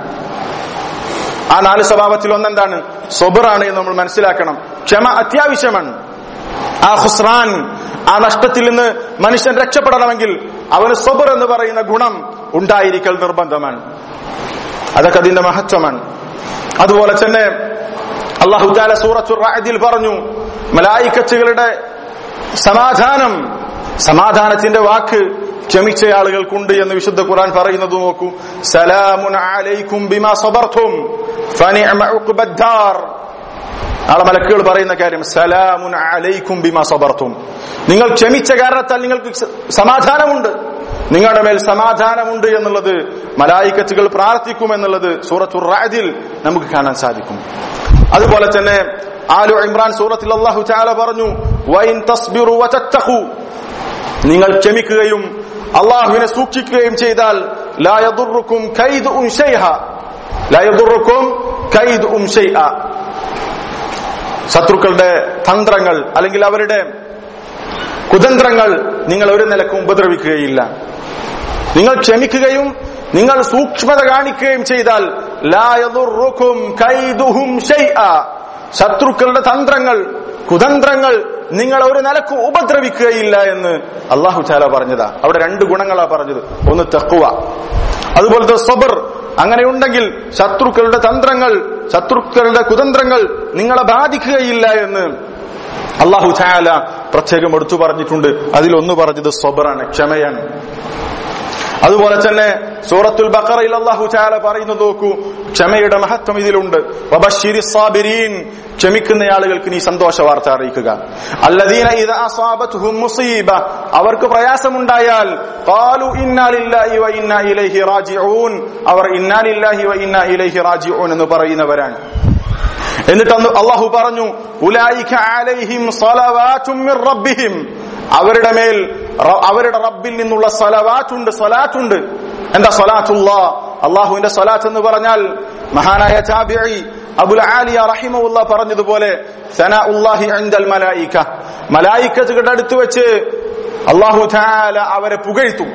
ആ നാല് സ്വഭാവത്തിൽ ഒന്നെന്താണ് സൊബറാണ് എന്ന് നമ്മൾ മനസ്സിലാക്കണം ക്ഷമ അത്യാവശ്യമാണ് ആ ഹുസ്രാൻ ആ നഷ്ടത്തിൽ നിന്ന് മനുഷ്യൻ രക്ഷപ്പെടണമെങ്കിൽ അവന് സൊബർ എന്ന് പറയുന്ന ഗുണം ഉണ്ടായിരിക്കൽ നിർബന്ധമാണ് അതൊക്കെ അതിന്റെ മഹത്വമാണ് അതുപോലെ തന്നെ അള്ളാഹു താല സൂറത്തു റാദിൽ പറഞ്ഞു മലായിക്കച്ചുകളുടെ സമാധാനം സമാധാനത്തിന്റെ വാക്ക് ക്ഷമിച്ച ആളുകൾക്കുണ്ട് എന്ന് വിശുദ്ധ ഖുർആൻ പറയുന്നത് നോക്കൂ സലാമുൻ അലൈക്കും ബിമാ സബർത്തും ഫനിഅമ ഉഖ്ബദ്ദാർ നാളെ മലക്കുകൾ പറയുന്ന കാര്യം സലാമുൻ അലൈക്കും ബിമാ സബർത്തും നിങ്ങൾ ക്ഷമിച്ച കാരണത്താൽ നിങ്ങൾക്ക് സ- സമാധാനമുണ്ട് നിങ്ങളുടെ മേൽ സമാധാനമുണ്ട് എന്നുള്ളത് മലായിക്കത്തുകൾ പ്രാർത്ഥിക്കും എന്നുള്ളത് സൂറത്തുർ റാദിൽ നമുക്ക് കാണാൻ സാധിക്കും അതുപോലെ തന്നെ ആലു ഇമ്രാൻ സൂറത്തിൽ അള്ളാഹു ചാല പറഞ്ഞു വൈൻ തസ്ബിറു വതത്തഖു നിങ്ങൾ ക്ഷമിക്കുകയും അള്ളാഹുവിനെ സൂക്ഷിക്കുകയും ചെയ്താൽ ലാ യദുറുക്കും കൈദ് ഉം ഷൈഹ ലാ യദുറുക്കും കൈദ് ഉം ഷൈഅ ശത്രുക്കളുടെ തന്ത്രങ്ങൾ അല്ലെങ്കിൽ അവരുടെ കുതന്ത്രങ്ങൾ നിങ്ങൾ ഒരു നിലക്കും ഉപദ്രവിക്കുകയില്ല നിങ്ങൾ ക്ഷമിക്കുകയും നിങ്ങൾ സൂക്ഷ്മത കാണിക്കുകയും ചെയ്താൽ ലാ യദുറുക്കും കൈദുഹും ശൈഅ ശത്രുക്കളുടെ തന്ത്രങ്ങൾ കുതന്ത്രങ്ങൾ നിങ്ങൾ ഒരു നിലക്ക് ഉപദ്രവിക്കുകയില്ല എന്ന് അള്ളാഹു ചാല പറഞ്ഞതാ അവിടെ രണ്ട് ഗുണങ്ങളാ പറഞ്ഞത് ഒന്ന് തെക്കുവ അതുപോലത്തെ സബർ അങ്ങനെ ഉണ്ടെങ്കിൽ ശത്രുക്കളുടെ തന്ത്രങ്ങൾ ശത്രുക്കളുടെ കുതന്ത്രങ്ങൾ നിങ്ങളെ ബാധിക്കുകയില്ല എന്ന് അള്ളാഹു ചാല പ്രത്യേകം എടുത്തു പറഞ്ഞിട്ടുണ്ട് അതിലൊന്ന് പറഞ്ഞത് സബറാണ് ക്ഷമയാണ് അതുപോലെ തന്നെ സൂറത്തുൽ ബഖറയിൽ അള്ളാഹു ചാല പറയുന്നത് നോക്കൂ ക്ഷമയുടെ മഹത്വം ഇതിലുണ്ട് വബശ്ശിരി സാബിരീൻ ക്ഷമിക്കുന്ന ആളുകൾക്ക് നീ സന്തോഷ വാർത്ത അറിയിക്കുക അല്ലദീന ഇദാ അസാബത്തുഹും മുസീബ അവർക്ക് പ്രയാസമുണ്ടായാൽ ഖാലു ഇന്നാ ലില്ലാഹി വ ഇന്നാ ഇലൈഹി റാജിഊൻ അവർ ഇന്നാ ലില്ലാഹി വ ഇന്നാ ഇലൈഹി റാജിഊൻ എന്ന് പറയുന്നവരാണ് എന്നിട്ട് അന്ന് അള്ളാഹു പറഞ്ഞു ഉലായിക അലൈഹിം സലവാതും മിർ റബ്ബിഹിം അവരുടെ മേൽ റ- അവരുടെ റബ്ബിൽ നിന്നുള്ള സലവാറ്റുണ്ട് സ്വലാറ്റുണ്ട് എന്താ സ്വലാത്തുള്ള അള്ളാഹുവിന്റെ സ്വലാത്ത് എന്ന് പറഞ്ഞാൽ മഹാനായ ചാബിഇ അബുൽ ആലിയ റഹിമുല്ല പറഞ്ഞതുപോലെ സനാഉല്ലാഹി ഇൻദൽ മലായിക മലായിക്കത്തുകളുടെ അടുത്ത് വെച്ച് അള്ളാഹു തആല അവരെ പുകഴ്ത്തും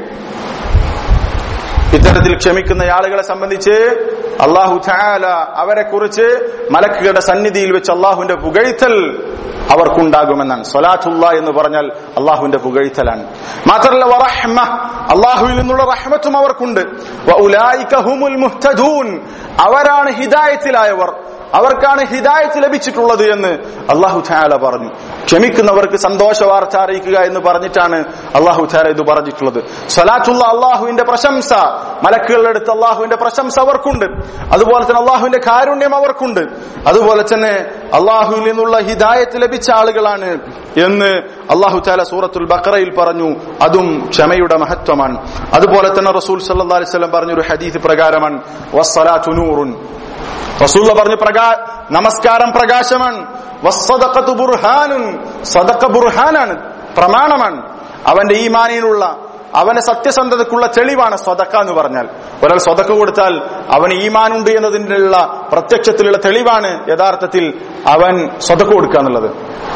ഇത്തരത്തിൽ ക്ഷമിക്കുന്ന ആളുകളെ സംബന്ധിച്ച് അള്ളാഹു ഥാല അവരെ കുറിച്ച് മലക്കുകളുടെ സന്നിധിയിൽ വെച്ച് അള്ളാഹുവിന്റെ പുകഴ്ത്തൽ അവർക്കുണ്ടാകുമെന്നാണ് സ്വലാത്തുള്ള എന്ന് പറഞ്ഞാൽ അള്ളാഹുവിന്റെ പുകഴ്ത്തലാണ് മാത്രമല്ല വറഹ്മ അള്ളാഹുവിൽ നിന്നുള്ള റഹ്മത്തും അവർക്കുണ്ട് വ ഉലായിക ഹുമുൽ മുഹ്തദൂൻ അവരാണ് ഹിദായത്തിലായവർ അവർക്കാണ് ഹിദായത്ത് ലഭിച്ചിട്ടുള്ളത് എന്ന് അള്ളാഹു ഛാല പറഞ്ഞു ക്ഷമിക്കുന്നവർക്ക് സന്തോഷ വാർത്ത അറിയിക്കുക എന്ന് പറഞ്ഞിട്ടാണ് അള്ളാഹു ഛാല ഇത് പറഞ്ഞിട്ടുള്ളത് സ്വലാത്തുള്ള അള്ളാഹുവിന്റെ പ്രശംസ മലക്കുകളുടെ അടുത്ത് അള്ളാഹുവിന്റെ പ്രശംസ അവർക്കുണ്ട് അതുപോലെ തന്നെ അള്ളാഹുവിന്റെ കാരുണ്യം അവർക്കുണ്ട് അതുപോലെ തന്നെ അള്ളാഹുവിൽ നിന്നുള്ള ഹിദായത്ത് ലഭിച്ച ആളുകളാണ് എന്ന് അള്ളാഹു ഛാല സൂറത്തുൽ ബക്കറയിൽ പറഞ്ഞു അതും ക്ഷമയുടെ മഹത്വമാണ് അതുപോലെ തന്നെ റസൂൽ സല്ലാ അലൈഹി സ്വലം പറഞ്ഞൊരു ഹദീസ് പ്രകാരമാണ് വസ്സലാത്തു നൂറുൻ റസൂള്ള പറഞ്ഞു പ്രകാ നമസ്കാരം പ്രകാശമാണ് വസ്സദഖത്തു ബുർഹാനുൻ സദഖ ബുർഹാനാണ് പ്രമാണമാണ് അവന്റെ ഈമാനിനുള്ള അവന്റെ സത്യസന്ധതക്കുള്ള തെളിവാണ് സ്വതക്ക എന്ന് പറഞ്ഞാൽ ഒരാൾ സ്വതക്ക കൊടുത്താൽ അവന് ഈമാനുണ്ട് എന്നതിനുള്ള പ്രത്യക്ഷത്തിലുള്ള തെളിവാണ് യഥാർത്ഥത്തിൽ അവൻ സ്വതക്ക കൊടുക്കുക എന്നുള്ളത്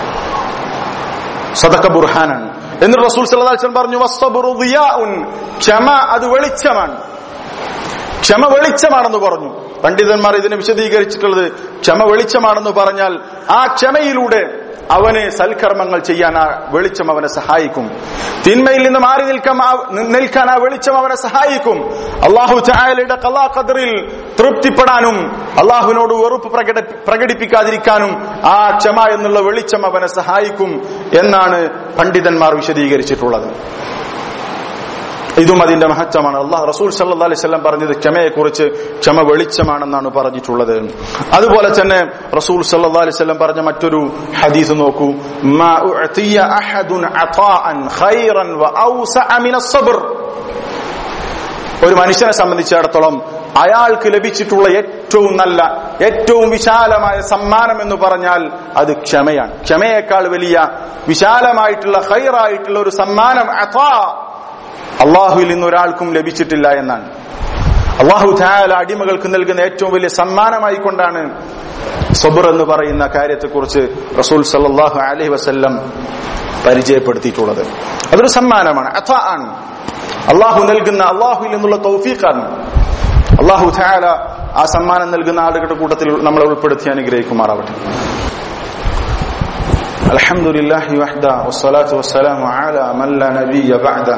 സ്വതക്ക ബുർഹാനാണ് എന്നിട്ട് റസൂൽ സല്ലല്ലാഹു അലൈഹി വസല്ലം പറഞ്ഞു വസ്സബ്റു ദിയാഉൻ ക്ഷമ അത് വെളിച്ചമാണ് ക്ഷമ വെളിച്ചമാണെന്ന് പറഞ്ഞു പണ്ഡിതന്മാർ ഇതിനെ വിശദീകരിച്ചിട്ടുള്ളത് ക്ഷമ വെളിച്ചമാണെന്ന് പറഞ്ഞാൽ ആ ക്ഷമയിലൂടെ അവന് സൽക്കർമ്മങ്ങൾ ചെയ്യാൻ ആ വെളിച്ചം അവനെ സഹായിക്കും തിന്മയിൽ നിന്ന് മാറി നിൽക്കാൻ ആ- നിൽക്കാൻ ആ വെളിച്ചം അവനെ സഹായിക്കും അള്ളാഹു ചായാലയുടെ കലാ ഖദറിൽ തൃപ്തിപ്പെടാനും അള്ളാഹുവിനോട് വെറുപ്പ് പ്രകട പ്രകടിപ്പിക്കാതിരിക്കാനും ആ ക്ഷമ എന്നുള്ള വെളിച്ചം അവനെ സഹായിക്കും എന്നാണ് പണ്ഡിതന്മാർ വിശദീകരിച്ചിട്ടുള്ളത് ഇതും അതിന്റെ മഹത്വമാണ് അള്ളാഹ് റസൂൽ സല്ലാ അലൈഹി സ്വലം പറഞ്ഞത് ക്ഷമയെ കുറിച്ച് ക്ഷമ വെളിച്ചമാണെന്നാണ് പറഞ്ഞിട്ടുള്ളത് അതുപോലെ തന്നെ റസൂൽ സല്ലാ അലൈഹി സ്വലം പറഞ്ഞ മറ്റൊരു ഹദീസ് നോക്കൂ മാ ഉഅ്തിയ അഹദുൻ അതാഅൻ ഖൈറൻ വഅൗസഅ മിനസ് സബ്ർ ഒരു മനുഷ്യനെ സംബന്ധിച്ചിടത്തോളം അയാൾക്ക് ലഭിച്ചിട്ടുള്ള ഏറ്റവും നല്ല ഏറ്റവും വിശാലമായ സമ്മാനം എന്ന് പറഞ്ഞാൽ അത് ക്ഷമയാണ് ക്ഷമയേക്കാൾ വലിയ വിശാലമായിട്ടുള്ള ഹൈറായിട്ടുള്ള ഒരു സമ്മാനം അതാ അള്ളാഹുവിൽ നിന്ന് ഒരാൾക്കും ലഭിച്ചിട്ടില്ല എന്നാണ് അള്ളാഹു താല അടിമകൾക്ക് നൽകുന്ന ഏറ്റവും വലിയ സമ്മാനമായി കൊണ്ടാണ് സബർ എന്ന് പറയുന്ന കാര്യത്തെക്കുറിച്ച് റസൂൽ സല്ലാഹു അലൈഹി വസല്ലം പരിചയപ്പെടുത്തിയിട്ടുള്ളത് അതൊരു സമ്മാനമാണ് അഥ ആണ് അള്ളാഹു നൽകുന്ന അള്ളാഹുവിൽ നിന്നുള്ള തൗഫീഖാണ് അള്ളാഹു താല ആ സമ്മാനം നൽകുന്ന ആളുകളുടെ കൂട്ടത്തിൽ നമ്മളെ ഉൾപ്പെടുത്തി അനുഗ്രഹിക്കുമാറാവട്ടെ الحمد لله وحده والصلاة والسلام على من لا نبي بعده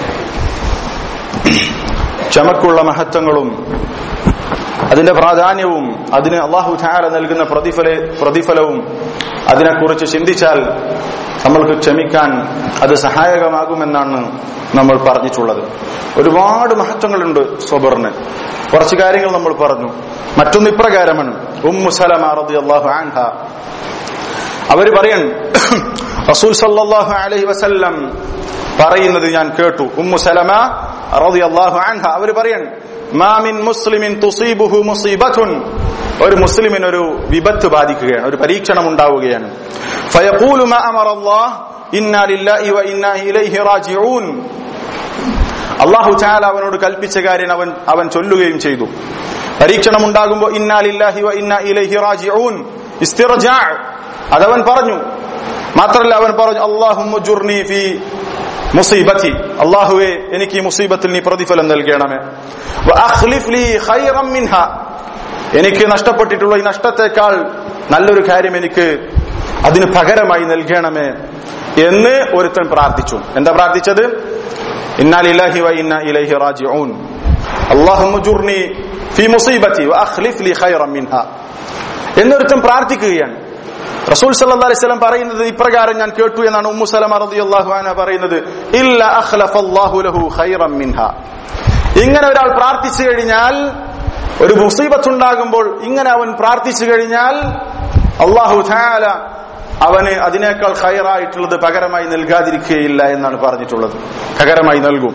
ക്ഷമക്കുള്ള മഹത്വങ്ങളും അതിന്റെ പ്രാധാന്യവും അതിന് അള്ളാഹു ധാര നൽകുന്ന പ്രതിഫല പ്രതിഫലവും അതിനെക്കുറിച്ച് ചിന്തിച്ചാൽ നമ്മൾക്ക് ക്ഷമിക്കാൻ അത് സഹായകമാകുമെന്നാണ് നമ്മൾ പറഞ്ഞിട്ടുള്ളത് ഒരുപാട് മഹത്വങ്ങളുണ്ട് സൊബറിന് കുറച്ച് കാര്യങ്ങൾ നമ്മൾ പറഞ്ഞു മറ്റൊന്ന് ഇപ്രകാരമാണ് ഉമ്മു സലമ റളിയല്ലാഹു അൻഹ അവര് പറയൺ റസൂൽ സല്ലല്ലാഹു അലൈഹി വസല്ലം പറയുന്നത് ഞാൻ കേട്ടു ഉമ്മു സലമ റളിയല്ലാഹു അൻഹ അവര് പറയൺ മാ മിൻ മുസ്ലിമിൻ തുസീബുഹു മുസീബത്തുൻ ഒരു മുസ്ലിമിന് ഒരു വിപത്ത് ബാധിക്കുകയാണ് ഒരു പരീക്ഷണം ഉണ്ടാവുകയാണ് ഫയഖൂലു മാ അമറല്ലാഹ് ഇന്നാ ലില്ലാഹി വ ഇന്നാ ഇലൈഹി റാജിഊൻ അള്ളാഹു ചാല അവനോട് കൽപ്പിച്ച കാര്യം അവൻ അവൻ ചൊല്ലുകയും ചെയ്തു പരീക്ഷണം ഉണ്ടാകുമ്പോൾ ഇന്നാ ലില്ലാഹി വ ഇന്നാ ഇലൈഹി റാജിഊൻ ഇസ്തിർജാ അതവൻ പറഞ്ഞു മാത്രല്ല അവൻ പറഞ്ഞു അള്ളാഹുമ്മ ജുർനി ഫി മുസീബത്തി അള്ളാഹുവെ എനിക്ക് ഈ മുസീബത്തിൽ നീ പ്രതിഫലം നൽകണമേ വഅഖ്ലിഫ് ലീ ഖൈറൻ മിൻഹ എനിക്ക് നഷ്ടപ്പെട്ടിട്ടുള്ള ഈ നഷ്ടത്തെക്കാൾ നല്ലൊരു കാര്യം എനിക്ക് അതിന് പകരമായി നൽകണമേ എന്ന് ഒരുത്തൻ പ്രാർത്ഥിച്ചു എന്താ പ്രാർത്ഥിച്ചത് ഇന്നാലില്ലാഹി വ ഇന്ന ഇലൈഹി റാജിഊൻ അല്ലാഹുമ്മ ജുർനി ഫി മുസീബത്തി വഅഖ്ലിഫ് ലീ ഖൈറൻ മിൻഹ എന്നൊരുത്തൻ പ്രാർത്ഥിക്കുകയാണ് റസൂൽ സല്ലല്ലാഹു അലൈഹി വസല്ലം പറയുന്നത് ഇപ്രകാരം ഞാൻ കേട്ടു എന്നാണ് ഉമ്മു സലമ റളിയല്ലാഹു അൻഹ പറയുന്നത് ഇല്ല അഖ്ലഫല്ലാഹു ലഹു ഖൈറൻ മിൻഹ ഇങ്ങനെ ഒരാൾ പ്രാർത്ഥിച്ചു കഴിഞ്ഞാൽ ഒരു മുസീബത്തുണ്ടാകുമ്പോൾ ഇങ്ങനെ അവൻ പ്രാർത്ഥിച്ചു കഴിഞ്ഞാൽ അള്ളാഹു താല അവന് അതിനേക്കാൾ ഖൈറായിട്ടുള്ളത് പകരമായി നൽകാതിരിക്കുകയില്ല എന്നാണ് പറഞ്ഞിട്ടുള്ളത് പകരമായി നൽകും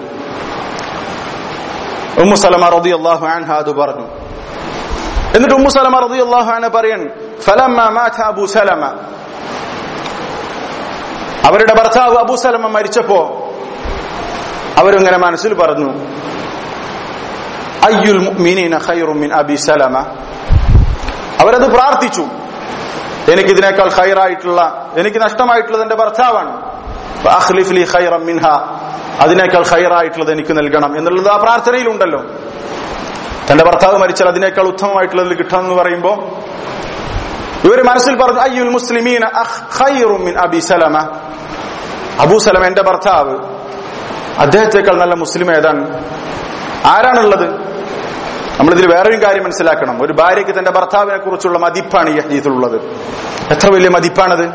ഉമ്മു സലമ റതി അള്ളാഹു അൻഹ അത് പറഞ്ഞു എന്നിട്ട് ഉമ്മു സലമ റതി അള്ളാഹു അൻഹ പറയൻ ഫലമ്മ മാത അബു സലമ അവരുടെ ഭർത്താവ് അബു സലമ മരിച്ചപ്പോ അവരിങ്ങനെ മനസ്സിൽ പറഞ്ഞു അയ്യുൽ മുഅ്മിനീന ഖൈറും മിൻ അബി സലമ അവരത് പ്രാർത്ഥിച്ചു എനിക്ക് ഇതിനേക്കാൾ ഖൈറായിട്ടുള്ള എനിക്ക് നഷ്ടമായിട്ടുള്ളത് എന്റെ ഭർത്താവാണ് ഫഅഖ്ലിഫ് ലി ഖൈറൻ മിൻഹ അതിനേക്കാൾ ഖൈറായിട്ടുള്ളത് എനിക്ക് നൽകണം എന്നുള്ളത് ആ പ്രാർത്ഥനയിലുണ്ടല്ലോ തന്റെ ഭർത്താവ് മരിച്ചാൽ അതിനേക്കാൾ ഉത്തമമായിട്ടുള്ളത് കിട്ടണം എന്ന് പറയുമ്പോ ഇവര് മനസ്സിൽ പറഞ്ഞു അയ്യുൽ മുസ്ലിമീന ഖൈറും മിൻ അബി സലമ അബൂ സലമ എന്റെ ഭർത്താവ് അദ്ദേഹത്തെക്കാൾ നല്ല മുസ്ലിം ഏതാണ് ആരാണുള്ളത് നമ്മളിതിൽ വേറൊരു കാര്യം മനസ്സിലാക്കണം ഒരു ഭാര്യയ്ക്ക് തന്റെ ഭർത്താവിനെ കുറിച്ചുള്ള മതിപ്പാണ് ഈ ഹദീസിലുള്ളത് എത്ര വലിയ മതിപ്പാണത്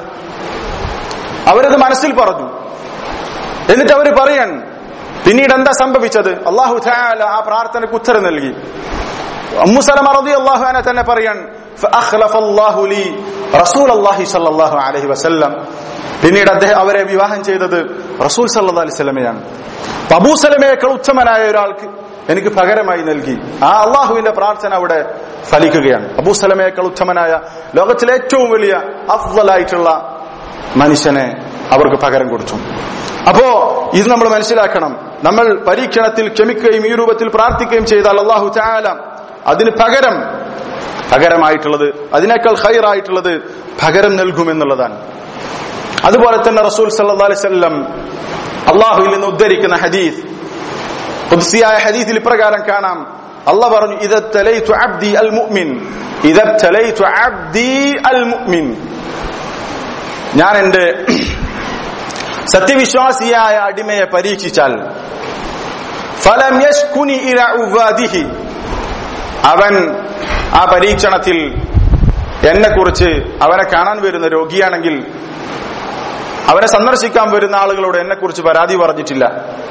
അവരത് മനസ്സിൽ പറഞ്ഞു എന്നിട്ട് അവർ പറയാൻ പിന്നീട് എന്താ സംഭവിച്ചത് അള്ളാഹു താല ആ പ്രാർത്ഥനയ്ക്ക് ഉത്തരം നൽകി അമ്മുസലമ റതി അള്ളാഹുവിനെ തന്നെ പറയാൻ فأخلف الله لي رسول الله صلى الله عليه وسلم പിന്നീട് അദ്ദേഹം അവരെ വിവാഹം ചെയ്തത് റസൂൽ സല്ലാ അലൈഹി സ്വലമയാണ് അബൂസലമയേക്കാൾ ഉത്തമനായ ഒരാൾക്ക് എനിക്ക് പകരമായി നൽകി ആ അള്ളാഹുവിന്റെ പ്രാർത്ഥന അവിടെ ഫലിക്കുകയാണ് അബൂസലമയേക്കാൾ ഉത്തമനായ ലോകത്തിലെ ഏറ്റവും വലിയ അഫ്വലായിട്ടുള്ള മനുഷ്യനെ അവർക്ക് പകരം കൊടുത്തു അപ്പോ ഇത് നമ്മൾ മനസ്സിലാക്കണം നമ്മൾ പരീക്ഷണത്തിൽ ക്ഷമിക്കുകയും ഈ രൂപത്തിൽ പ്രാർത്ഥിക്കുകയും ചെയ്താൽ അള്ളാഹു ചാല അതിന് പകരം പകരമായിട്ടുള്ളത് അതിനേക്കാൾ ഹൈറായിട്ടുള്ളത് പകരം നൽകുമെന്നുള്ളതാണ് അതുപോലെ തന്നെ റസൂൽ സല്ലാ അലൈവല്ലം അള്ളാഹുവിൽ നിന്ന് ഉദ്ധരിക്കുന്ന ഹദീസ് ഖുദ്സിയായ ഹദീസിൽ ഇപ്രകാരം കാണാം അല്ല പറഞ്ഞു ഇദത്തലൈതു അബ്ദി അൽ മുഅ്മിൻ ഇദത്തലൈതു അബ്ദി അൽ മുഅ്മിൻ ഞാൻ എന്റെ സത്യവിശ്വാസിയായ അടിമയെ പരീക്ഷിച്ചാൽ ഫലം യശ്കുനി ഇല ഉവാദിഹി അവൻ ആ പരീക്ഷണത്തിൽ എന്നെ കുറിച്ച് അവനെ കാണാൻ വരുന്ന രോഗിയാണെങ്കിൽ അവനെ സന്ദർശിക്കാൻ വരുന്ന ആളുകളോട് എന്നെ കുറിച്ച് പരാതി പറഞ്ഞിട്ടില്ല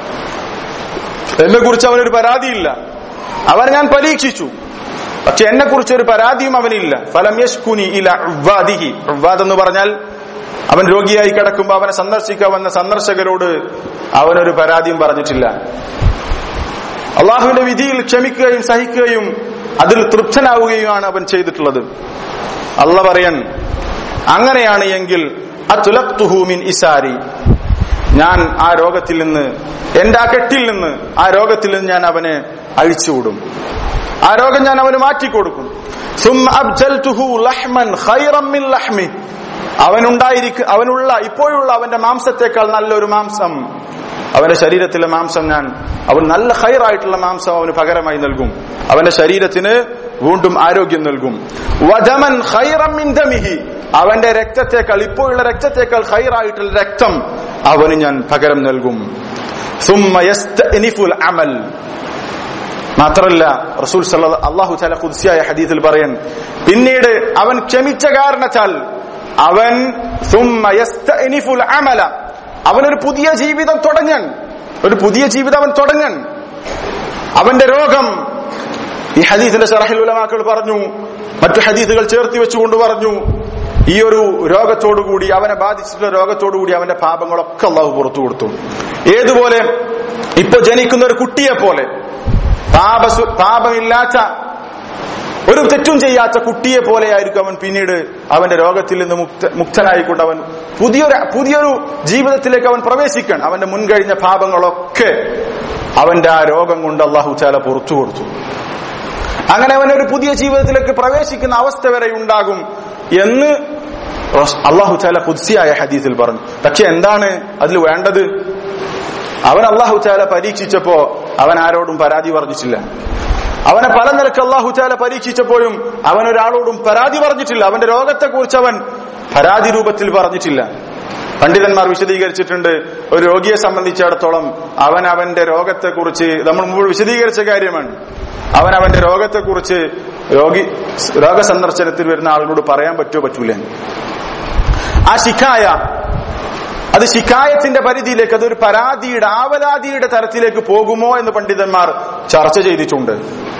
എന്നെ കുറിച്ച് അവനൊരു പരാതിയില്ല അവനെ ഞാൻ പരീക്ഷിച്ചു പക്ഷെ എന്നെ കുറിച്ച് ഒരു പരാതിയും അവനില്ല ഫലം യശ്കുനി ഇല ഉവ്വാദിഹി ഉവ്വാദ് എന്ന് പറഞ്ഞാൽ അവൻ രോഗിയായി കിടക്കുമ്പോൾ അവനെ സന്ദർശിക്കാൻ വന്ന സന്ദർശകരോട് അവനൊരു പരാതിയും പറഞ്ഞിട്ടില്ല അള്ളാഹുവിന്റെ വിധിയിൽ ക്ഷമിക്കുകയും സഹിക്കുകയും അതിൽ തൃപ്തനാവുകയുമാണ് അവൻ ചെയ്തിട്ടുള്ളത് അല്ല പറയൻ അങ്ങനെയാണ് എങ്കിൽ അതുലക്തുഹൂമിൻ ഇസാരി ഞാൻ ആ രോഗത്തിൽ നിന്ന് എന്റെ ആ കെട്ടിൽ നിന്ന് ആ രോഗത്തിൽ നിന്ന് ഞാൻ അവനെ അഴിച്ചുവിടും ആ രോഗം ഞാൻ അവന് മാറ്റിക്കൊടുക്കും അവനുണ്ടായിരിക്കും അവനുള്ള ഇപ്പോഴുള്ള അവന്റെ മാംസത്തെക്കാൾ നല്ലൊരു മാംസം അവന്റെ ശരീരത്തിലെ മാംസം ഞാൻ അവൻ നല്ല ഹൈറായിട്ടുള്ള മാംസം അവന് പകരമായി നൽകും അവന്റെ ശരീരത്തിന് വീണ്ടും ആരോഗ്യം നൽകും വധമൻ ഹൈറമിന്ദമിഹി അവന്റെ രക്തത്തെക്കാൾ ഇപ്പോഴുള്ള രക്തത്തെക്കാൾ ഹൈറായിട്ടുള്ള രക്തം അവന് ഞാൻ പകരം നൽകും അമൽ മാത്രല്ല റസൂൽ അള്ളാഹു ചല ഖുദ്സിയായ ഹദീസിൽ പറയാൻ പിന്നീട് അവൻ ക്ഷമിച്ച കാരണത്താൽ അവൻ അമല അവനൊരു പുതിയ ജീവിതം തുടങ്ങാൻ ഒരു പുതിയ ജീവിതം അവൻ തുടങ്ങാൻ അവന്റെ രോഗം ഈ ഹദീസിന്റെ ഷറഹിൽ ഉലമാക്കൾ പറഞ്ഞു മറ്റു ഹദീസുകൾ ചേർത്തി വെച്ചുകൊണ്ട് പറഞ്ഞു ഈ ഒരു രോഗത്തോടുകൂടി അവനെ ബാധിച്ചിട്ടുള്ള രോഗത്തോടുകൂടി അവന്റെ പാപങ്ങളൊക്കെ അള്ളാഹു പുറത്തു കൊടുത്തു ഏതുപോലെ ഇപ്പൊ ജനിക്കുന്ന ഒരു കുട്ടിയെ പോലെ പാപ പാപമില്ലാത്ത ഒരു തെറ്റും ചെയ്യാത്ത കുട്ടിയെ പോലെയായിരിക്കും അവൻ പിന്നീട് അവന്റെ രോഗത്തിൽ നിന്ന് മുക്ത മുക്തനായിക്കൊണ്ട് അവൻ പുതിയൊരു പുതിയൊരു ജീവിതത്തിലേക്ക് അവൻ പ്രവേശിക്കാൻ അവന്റെ മുൻകഴിഞ്ഞ പാപങ്ങളൊക്കെ അവന്റെ ആ രോഗം കൊണ്ട് അള്ളാഹു ചാല പുറത്തു കൊടുത്തു അങ്ങനെ അവൻ ഒരു പുതിയ ജീവിതത്തിലേക്ക് പ്രവേശിക്കുന്ന അവസ്ഥ വരെ ഉണ്ടാകും എന്ന് അള്ളാഹു ചാല കുദ്സിയായ ഹദീസിൽ പറഞ്ഞു പക്ഷെ എന്താണ് അതിൽ വേണ്ടത് അവൻ അള്ളാഹു ചാല പരീക്ഷിച്ചപ്പോ അവൻ ആരോടും പരാതി പറഞ്ഞിട്ടില്ല അവനെ പല നിലക്ക് അള്ളാഹു ചാല പരീക്ഷിച്ചപ്പോഴും അവൻ ഒരാളോടും പരാതി പറഞ്ഞിട്ടില്ല അവന്റെ രോഗത്തെക്കുറിച്ച് അവൻ പരാതി രൂപത്തിൽ പറഞ്ഞിട്ടില്ല പണ്ഡിതന്മാർ വിശദീകരിച്ചിട്ടുണ്ട് ഒരു രോഗിയെ സംബന്ധിച്ചിടത്തോളം അവൻ അവന്റെ രോഗത്തെക്കുറിച്ച് നമ്മൾ മുമ്പ് വിശദീകരിച്ച കാര്യമാണ് അവൻ അവന്റെ രോഗത്തെക്കുറിച്ച് രോഗി രോഗസന്ദർശനത്തിൽ വരുന്ന ആളുകളോട് പറയാൻ പറ്റുമോ പറ്റൂല ആ ശിഖായ അത് ശിക്കായത്തിന്റെ പരിധിയിലേക്ക് അതൊരു പരാതിയുടെ ആവലാതിയുടെ തരത്തിലേക്ക് പോകുമോ എന്ന് പണ്ഡിതന്മാർ ചർച്ച ചെയ്തിട്ടുണ്ട്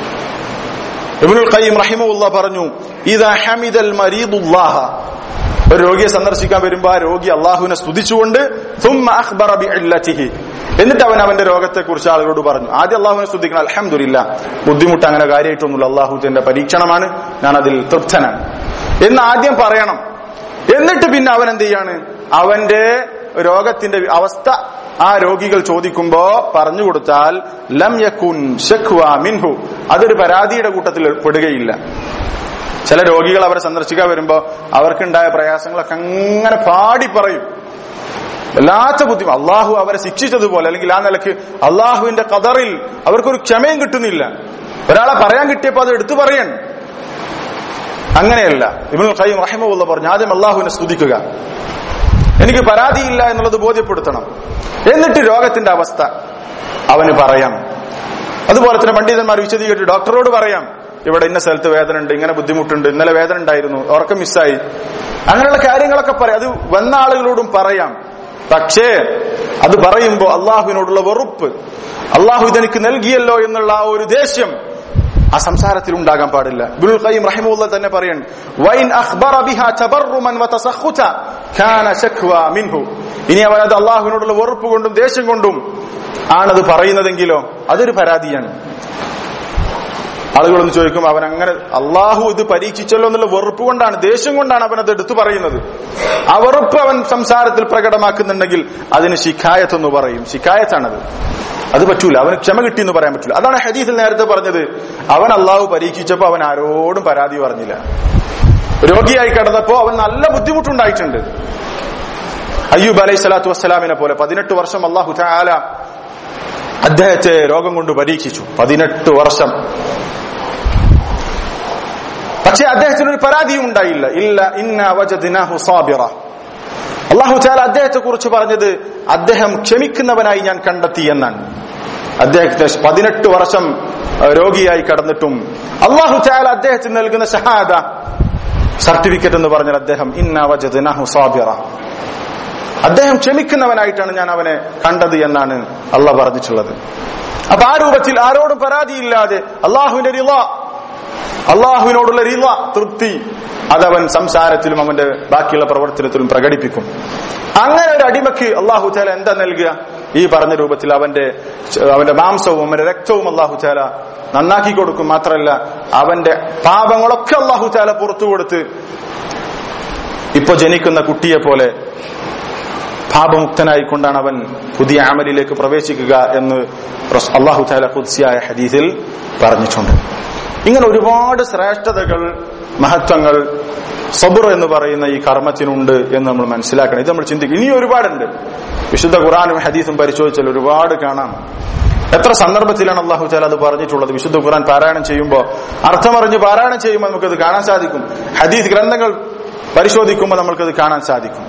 ഇബ്നുൽ ഖയ്യിം റഹിമുള്ള പറഞ്ഞു ഇദാ ഹമിദൽ മരീദുല്ലാഹ ഒരു രോഗിയെ സന്ദർശിക്കാൻ വരുമ്പോ ആ രോഗി അള്ളാഹുവിനെ സ്തുതിച്ചുകൊണ്ട് ثم أخبر بعلته. എന്നിട്ട് അവൻ അവന്റെ രോഗത്തെ കുറിച്ച് ആളുകളോട് പറഞ്ഞു ആദ്യം അള്ളാഹുവിനെ സ്തുതിക്കണം അലഹമില്ല ബുദ്ധിമുട്ട് അങ്ങനെ കാര്യമായിട്ടൊന്നുമില്ല അള്ളാഹുത്തിന്റെ പരീക്ഷണമാണ് ഞാൻ അതിൽ തൃപ്തനാണ് എന്ന് ആദ്യം പറയണം എന്നിട്ട് പിന്നെ അവൻ എന്ത് ചെയ്യാണ് അവന്റെ രോഗത്തിന്റെ അവസ്ഥ ആ രോഗികൾ ചോദിക്കുമ്പോ പറഞ്ഞു കൊടുത്താൽ ലം യക്കുൻ ഷഖ്വ മിൻഹു അതൊരു പരാതിയുടെ കൂട്ടത്തിൽ പെടുകയില്ല ചില രോഗികൾ അവരെ സന്ദർശിക്കാൻ വരുമ്പോ അവർക്കുണ്ടായ പ്രയാസങ്ങളൊക്കെ അങ്ങനെ പാടി പറയും വല്ലാത്ത ബുദ്ധിമുട്ട് അള്ളാഹു അവരെ ശിക്ഷിച്ചതുപോലെ അല്ലെങ്കിൽ ആ നിലക്ക് അള്ളാഹുവിന്റെ കതറിൽ അവർക്കൊരു ക്ഷമയും കിട്ടുന്നില്ല ഒരാളെ പറയാൻ കിട്ടിയപ്പോ അത് എടുത്തു പറയൻ അങ്ങനെയല്ല ഇബ്നുൽ ഖയ്യിം റഹിമഹുള്ള പറഞ്ഞു ആദ്യം അള്ളാഹുവിനെ സ്തുതിക്കുക എനിക്ക് പരാതിയില്ല എന്നുള്ളത് ബോധ്യപ്പെടുത്തണം എന്നിട്ട് രോഗത്തിന്റെ അവസ്ഥ അവന് പറയാം അതുപോലെ തന്നെ പണ്ഡിതന്മാർ വിശദീകരിച്ചു ഡോക്ടറോട് പറയാം ഇവിടെ ഇന്ന സ്ഥലത്ത് വേദന ഉണ്ട് ഇങ്ങനെ ബുദ്ധിമുട്ടുണ്ട് ഇന്നലെ വേദന ഉണ്ടായിരുന്നു ഉറക്കം മിസ്സായി അങ്ങനെയുള്ള കാര്യങ്ങളൊക്കെ പറയാം അത് വന്ന ആളുകളോടും പറയാം പക്ഷേ അത് പറയുമ്പോ അള്ളാഹുവിനോടുള്ള വെറുപ്പ് അള്ളാഹു ഇതെനിക്ക് നൽകിയല്ലോ എന്നുള്ള ആ ഒരു ദേഷ്യം ആ സംസാരത്തിൽ ഉണ്ടാകാൻ പാടില്ല ബുൽ ഖയ്യിം റഹിമുള്ള തന്നെ പറയൺ വൈൻ അഖ്ബറ ബിഹാ തബർറുമൻ വതസഖുത കാന ശക്വ മിൻഹു ഇനി അവൻ അത് അള്ളാഹുവിനോടുള്ള വെറുപ്പ് കൊണ്ടും ദേഷ്യം കൊണ്ടും ആണത് പറയുന്നതെങ്കിലോ അതൊരു പരാതിയാണ് ആളുകളൊന്ന് ചോദിക്കും അവൻ അങ്ങനെ അള്ളാഹു ഇത് പരീക്ഷിച്ചല്ലോ എന്നുള്ള വെറുപ്പ് കൊണ്ടാണ് ദേഷ്യം കൊണ്ടാണ് അവൻ അത് എടുത്തു പറയുന്നത് ആ വെറുപ്പ് അവൻ സംസാരത്തിൽ പ്രകടമാക്കുന്നുണ്ടെങ്കിൽ അതിന് ശിഖായത്ത് പറയും ശിഖായത്താണത് അത് പറ്റൂല അവന് ക്ഷമ കിട്ടി എന്ന് പറയാൻ പറ്റൂല അതാണ് ഹദീസിൽ നേരത്തെ പറഞ്ഞത് അവൻ അള്ളാഹു പരീക്ഷിച്ചപ്പോ അവൻ ആരോടും പരാതി പറഞ്ഞില്ല രോഗിയായി കിടന്നപ്പോ അവൻ നല്ല ബുദ്ധിമുട്ടുണ്ടായിട്ടുണ്ട് അയ്യൂബ് അലൈഹി സ്വലാത്തു വസ്സലാമിനെ പോലെ പതിനെട്ട് വർഷം അള്ളാഹു താല അദ്ദേഹത്തെ രോഗം കൊണ്ട് പരീക്ഷിച്ചു പതിനെട്ട് വർഷം പക്ഷെ അദ്ദേഹത്തിന് ഒരു പരാതിയും ഉണ്ടായില്ല ഇല്ല ഇന്ന വജദിനാഹു സാബിറ അള്ളാഹു ചാല അദ്ദേഹത്തെ കുറിച്ച് പറഞ്ഞത് അദ്ദേഹം ക്ഷമിക്കുന്നവനായി ഞാൻ കണ്ടെത്തി എന്നാണ് അദ്ദേഹത്തെ പതിനെട്ട് വർഷം രോഗിയായി കടന്നിട്ടും അള്ളാഹു ചാല അദ്ദേഹത്തിന് നൽകുന്ന ഷഹാദ സർട്ടിഫിക്കറ്റ് എന്ന് പറഞ്ഞാൽ അദ്ദേഹം ഇന്ന വജദിനാഹു സാബിറ അദ്ദേഹം ക്ഷമിക്കുന്നവനായിട്ടാണ് ഞാൻ അവനെ കണ്ടത് എന്നാണ് അള്ളാഹ് പറഞ്ഞിട്ടുള്ളത് അപ്പൊ ആ രൂപത്തിൽ ആരോടും പരാതിയില്ലാതെ അള്ളാഹുവിന്റെ റിള അള്ളാഹുവിനോടുള്ള റിള തൃപ്തി അതവൻ സംസാരത്തിലും അവന്റെ ബാക്കിയുള്ള പ്രവർത്തനത്തിലും പ്രകടിപ്പിക്കും അങ്ങനെ ഒരു അടിമയ്ക്ക് അള്ളാഹു ചാല എന്താ നൽകുക ഈ പറഞ്ഞ രൂപത്തിൽ അവന്റെ അവന്റെ മാംസവും അവന്റെ രക്തവും അള്ളാഹു ചാല നന്നാക്കി കൊടുക്കും മാത്രമല്ല അവന്റെ പാപങ്ങളൊക്കെ അള്ളാഹു ചാല പുറത്തു കൊടുത്ത് ഇപ്പൊ ജനിക്കുന്ന കുട്ടിയെ പോലെ പാപമുക്തനായിക്കൊണ്ടാണ് അവൻ പുതിയ അമലിലേക്ക് പ്രവേശിക്കുക എന്ന് അള്ളാഹു താല കുദ്സിയായ ഹദീസിൽ പറഞ്ഞിട്ടുണ്ട് ഇങ്ങനെ ഒരുപാട് ശ്രേഷ്ഠതകൾ മഹത്വങ്ങൾ സബുർ എന്ന് പറയുന്ന ഈ കർമ്മത്തിനുണ്ട് എന്ന് നമ്മൾ മനസ്സിലാക്കണം ഇത് നമ്മൾ ചിന്തിക്കും ഇനി ഒരുപാടുണ്ട് വിശുദ്ധ ഖുറാനും ഹദീസും പരിശോധിച്ചാൽ ഒരുപാട് കാണാം എത്ര സന്ദർഭത്തിലാണ് അള്ളാഹു താല അത് പറഞ്ഞിട്ടുള്ളത് വിശുദ്ധ ഖുറാൻ പാരായണം ചെയ്യുമ്പോൾ അർത്ഥമറിഞ്ഞ് പാരായണം ചെയ്യുമ്പോൾ നമുക്കത് കാണാൻ സാധിക്കും ഹദീസ് ഗ്രന്ഥങ്ങൾ പരിശോധിക്കുമ്പോൾ നമുക്കത് കാണാൻ സാധിക്കും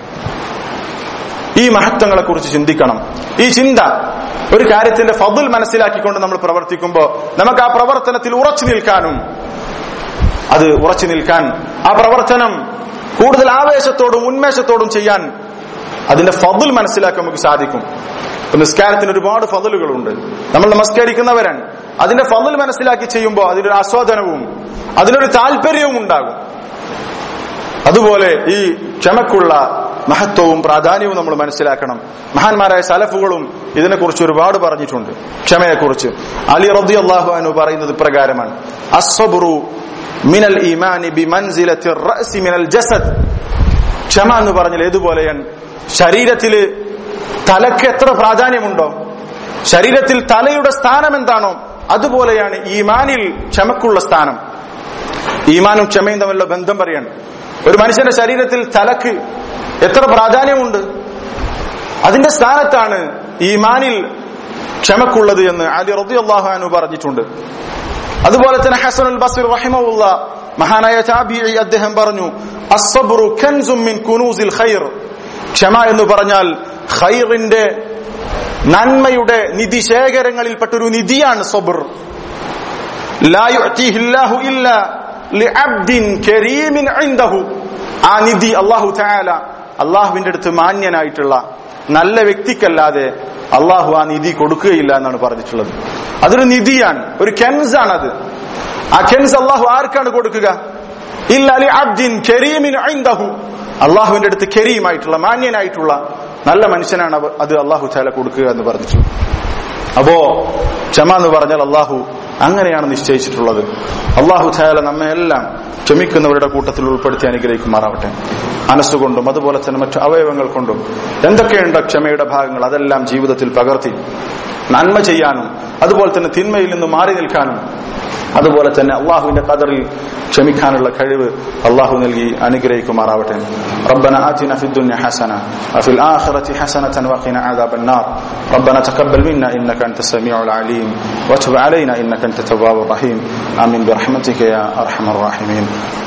ഈ മഹത്വങ്ങളെ കുറിച്ച് ചിന്തിക്കണം ഈ ചിന്ത ഒരു കാര്യത്തിന്റെ ഫതുൽ മനസ്സിലാക്കിക്കൊണ്ട് നമ്മൾ പ്രവർത്തിക്കുമ്പോൾ നമുക്ക് ആ പ്രവർത്തനത്തിൽ ഉറച്ചു നിൽക്കാനും അത് ഉറച്ചു നിൽക്കാൻ ആ പ്രവർത്തനം കൂടുതൽ ആവേശത്തോടും ഉന്മേഷത്തോടും ചെയ്യാൻ അതിന്റെ ഫതുൽ മനസ്സിലാക്കാൻ നമുക്ക് സാധിക്കും നിസ്കാരത്തിന് ഒരുപാട് ഫതലുകളുണ്ട് നമ്മൾ നമസ്കരിക്കുന്നവരാണ് അതിന്റെ ഫതുൽ മനസ്സിലാക്കി ചെയ്യുമ്പോൾ അതിനൊരു ആസ്വാദനവും അതിനൊരു താല്പര്യവും ഉണ്ടാകും അതുപോലെ ഈ ക്ഷമക്കുള്ള മഹത്വവും പ്രാധാന്യവും നമ്മൾ മനസ്സിലാക്കണം മഹാന്മാരായ സലഫുകളും ഇതിനെക്കുറിച്ച് ഒരുപാട് പറഞ്ഞിട്ടുണ്ട് ക്ഷമയെക്കുറിച്ച് അലി റബ്ദി അള്ളാഹു അനു പറയുന്നത് ഇപ്രകാരമാണ് അസ്വബുറു മിനൽ ഈമാനി ബി മൻസിലത്തി റഅസി മിനൽ ജസദ് ക്ഷമ എന്ന് പറഞ്ഞാൽ ഏതുപോലെയാണ് ശരീരത്തില് തലക്ക് എത്ര പ്രാധാന്യമുണ്ടോ ശരീരത്തിൽ തലയുടെ സ്ഥാനം എന്താണോ അതുപോലെയാണ് ഈമാനിൽ ക്ഷമക്കുള്ള സ്ഥാനം ഈമാനും ക്ഷമയും തമ്മിലുള്ള ബന്ധം പറയാണ് ഒരു മനുഷ്യന്റെ ശരീരത്തിൽ തലക്ക് എത്ര പ്രാധാന്യമുണ്ട് അതിന്റെ സ്ഥാനത്താണ് ഈമാനിൽ ക്ഷമക്കുള്ളത് എന്ന് അലി റബി അള്ളാഹു പറഞ്ഞിട്ടുണ്ട് അതുപോലെ തന്നെ ഹസനുൽ ബസിർ റഹിമുള്ള മഹാനായ താബിഇ അദ്ദേഹം പറഞ്ഞു അസ്സബ്റു കൻസും മിൻ കുനൂസിൽ ഖൈർ ക്ഷമ എന്ന് പറഞ്ഞാൽ ഖൈറിന്റെ നന്മയുടെ നിധി ശേഖരങ്ങളിൽപ്പെട്ടൊരു നിധിയാണ് സബർ ലാ യുഅ്തീഹി അല്ലാഹു ഇല്ലാ ലിഅബ്ദിൻ കരീമിൻ ഇൻദഹു ആ നിധി അല്ലാഹു തആല അള്ളാഹുവിന്റെ അടുത്ത് മാന്യനായിട്ടുള്ള നല്ല വ്യക്തിക്കല്ലാതെ അള്ളാഹു ആ നിധി കൊടുക്കുകയില്ല എന്നാണ് പറഞ്ഞിട്ടുള്ളത് അതൊരു നിധിയാണ് ഒരു കെൻസാണ് അത് ആ കെൻസ് അള്ളാഹു ആർക്കാണ് കൊടുക്കുക ഇല്ല അലി അബ്ദിൻ കരീമിൻ ഐന്ദഹു അള്ളാഹുവിന്റെ അടുത്ത് കരീമായിട്ടുള്ള മാന്യനായിട്ടുള്ള നല്ല മനുഷ്യനാണ് അവ- അത് അള്ളാഹു ചാല കൊടുക്കുക എന്ന് പറഞ്ഞിട്ടുള്ളത് അപ്പോ ക്ഷമ എന്ന് പറഞ്ഞാൽ അള്ളാഹു അങ്ങനെയാണ് നിശ്ചയിച്ചിട്ടുള്ളത് അള്ളാഹു ചായാല നമ്മെ എല്ലാം ക്ഷമിക്കുന്നവരുടെ കൂട്ടത്തിൽ ഉൾപ്പെടുത്തി അനുഗ്രഹിക്കുമാറാവട്ടെ മനസ്സുകൊണ്ടും അതുപോലെ തന്നെ മറ്റു അവയവങ്ങൾ കൊണ്ടും എന്തൊക്കെയുണ്ട് ക്ഷമയുടെ ഭാഗങ്ങൾ അതെല്ലാം ജീവിതത്തിൽ പകർത്തി നന്മ ചെയ്യാനും അതുപോലെ തന്നെ തിന്മയിൽ നിന്ന് മാറി നിൽക്കാനും അതുപോലെ തന്നെ അള്ളാഹുവിന്റെ കതറിൽ ക്ഷമിക്കാനുള്ള കഴിവ് അള്ളാഹു നൽകി അനുഗ്രഹിക്കുമാറാവട്ടെ ربنا آتنا في الدنيا حسنة وفي الآخرة حسنة وقنا عذاب النار ربنا تقبل منا إنك أنت السميع العليم وتب علينا إنك أنت التواب الرحيم آمين برحمتك يا أرحم الراحمين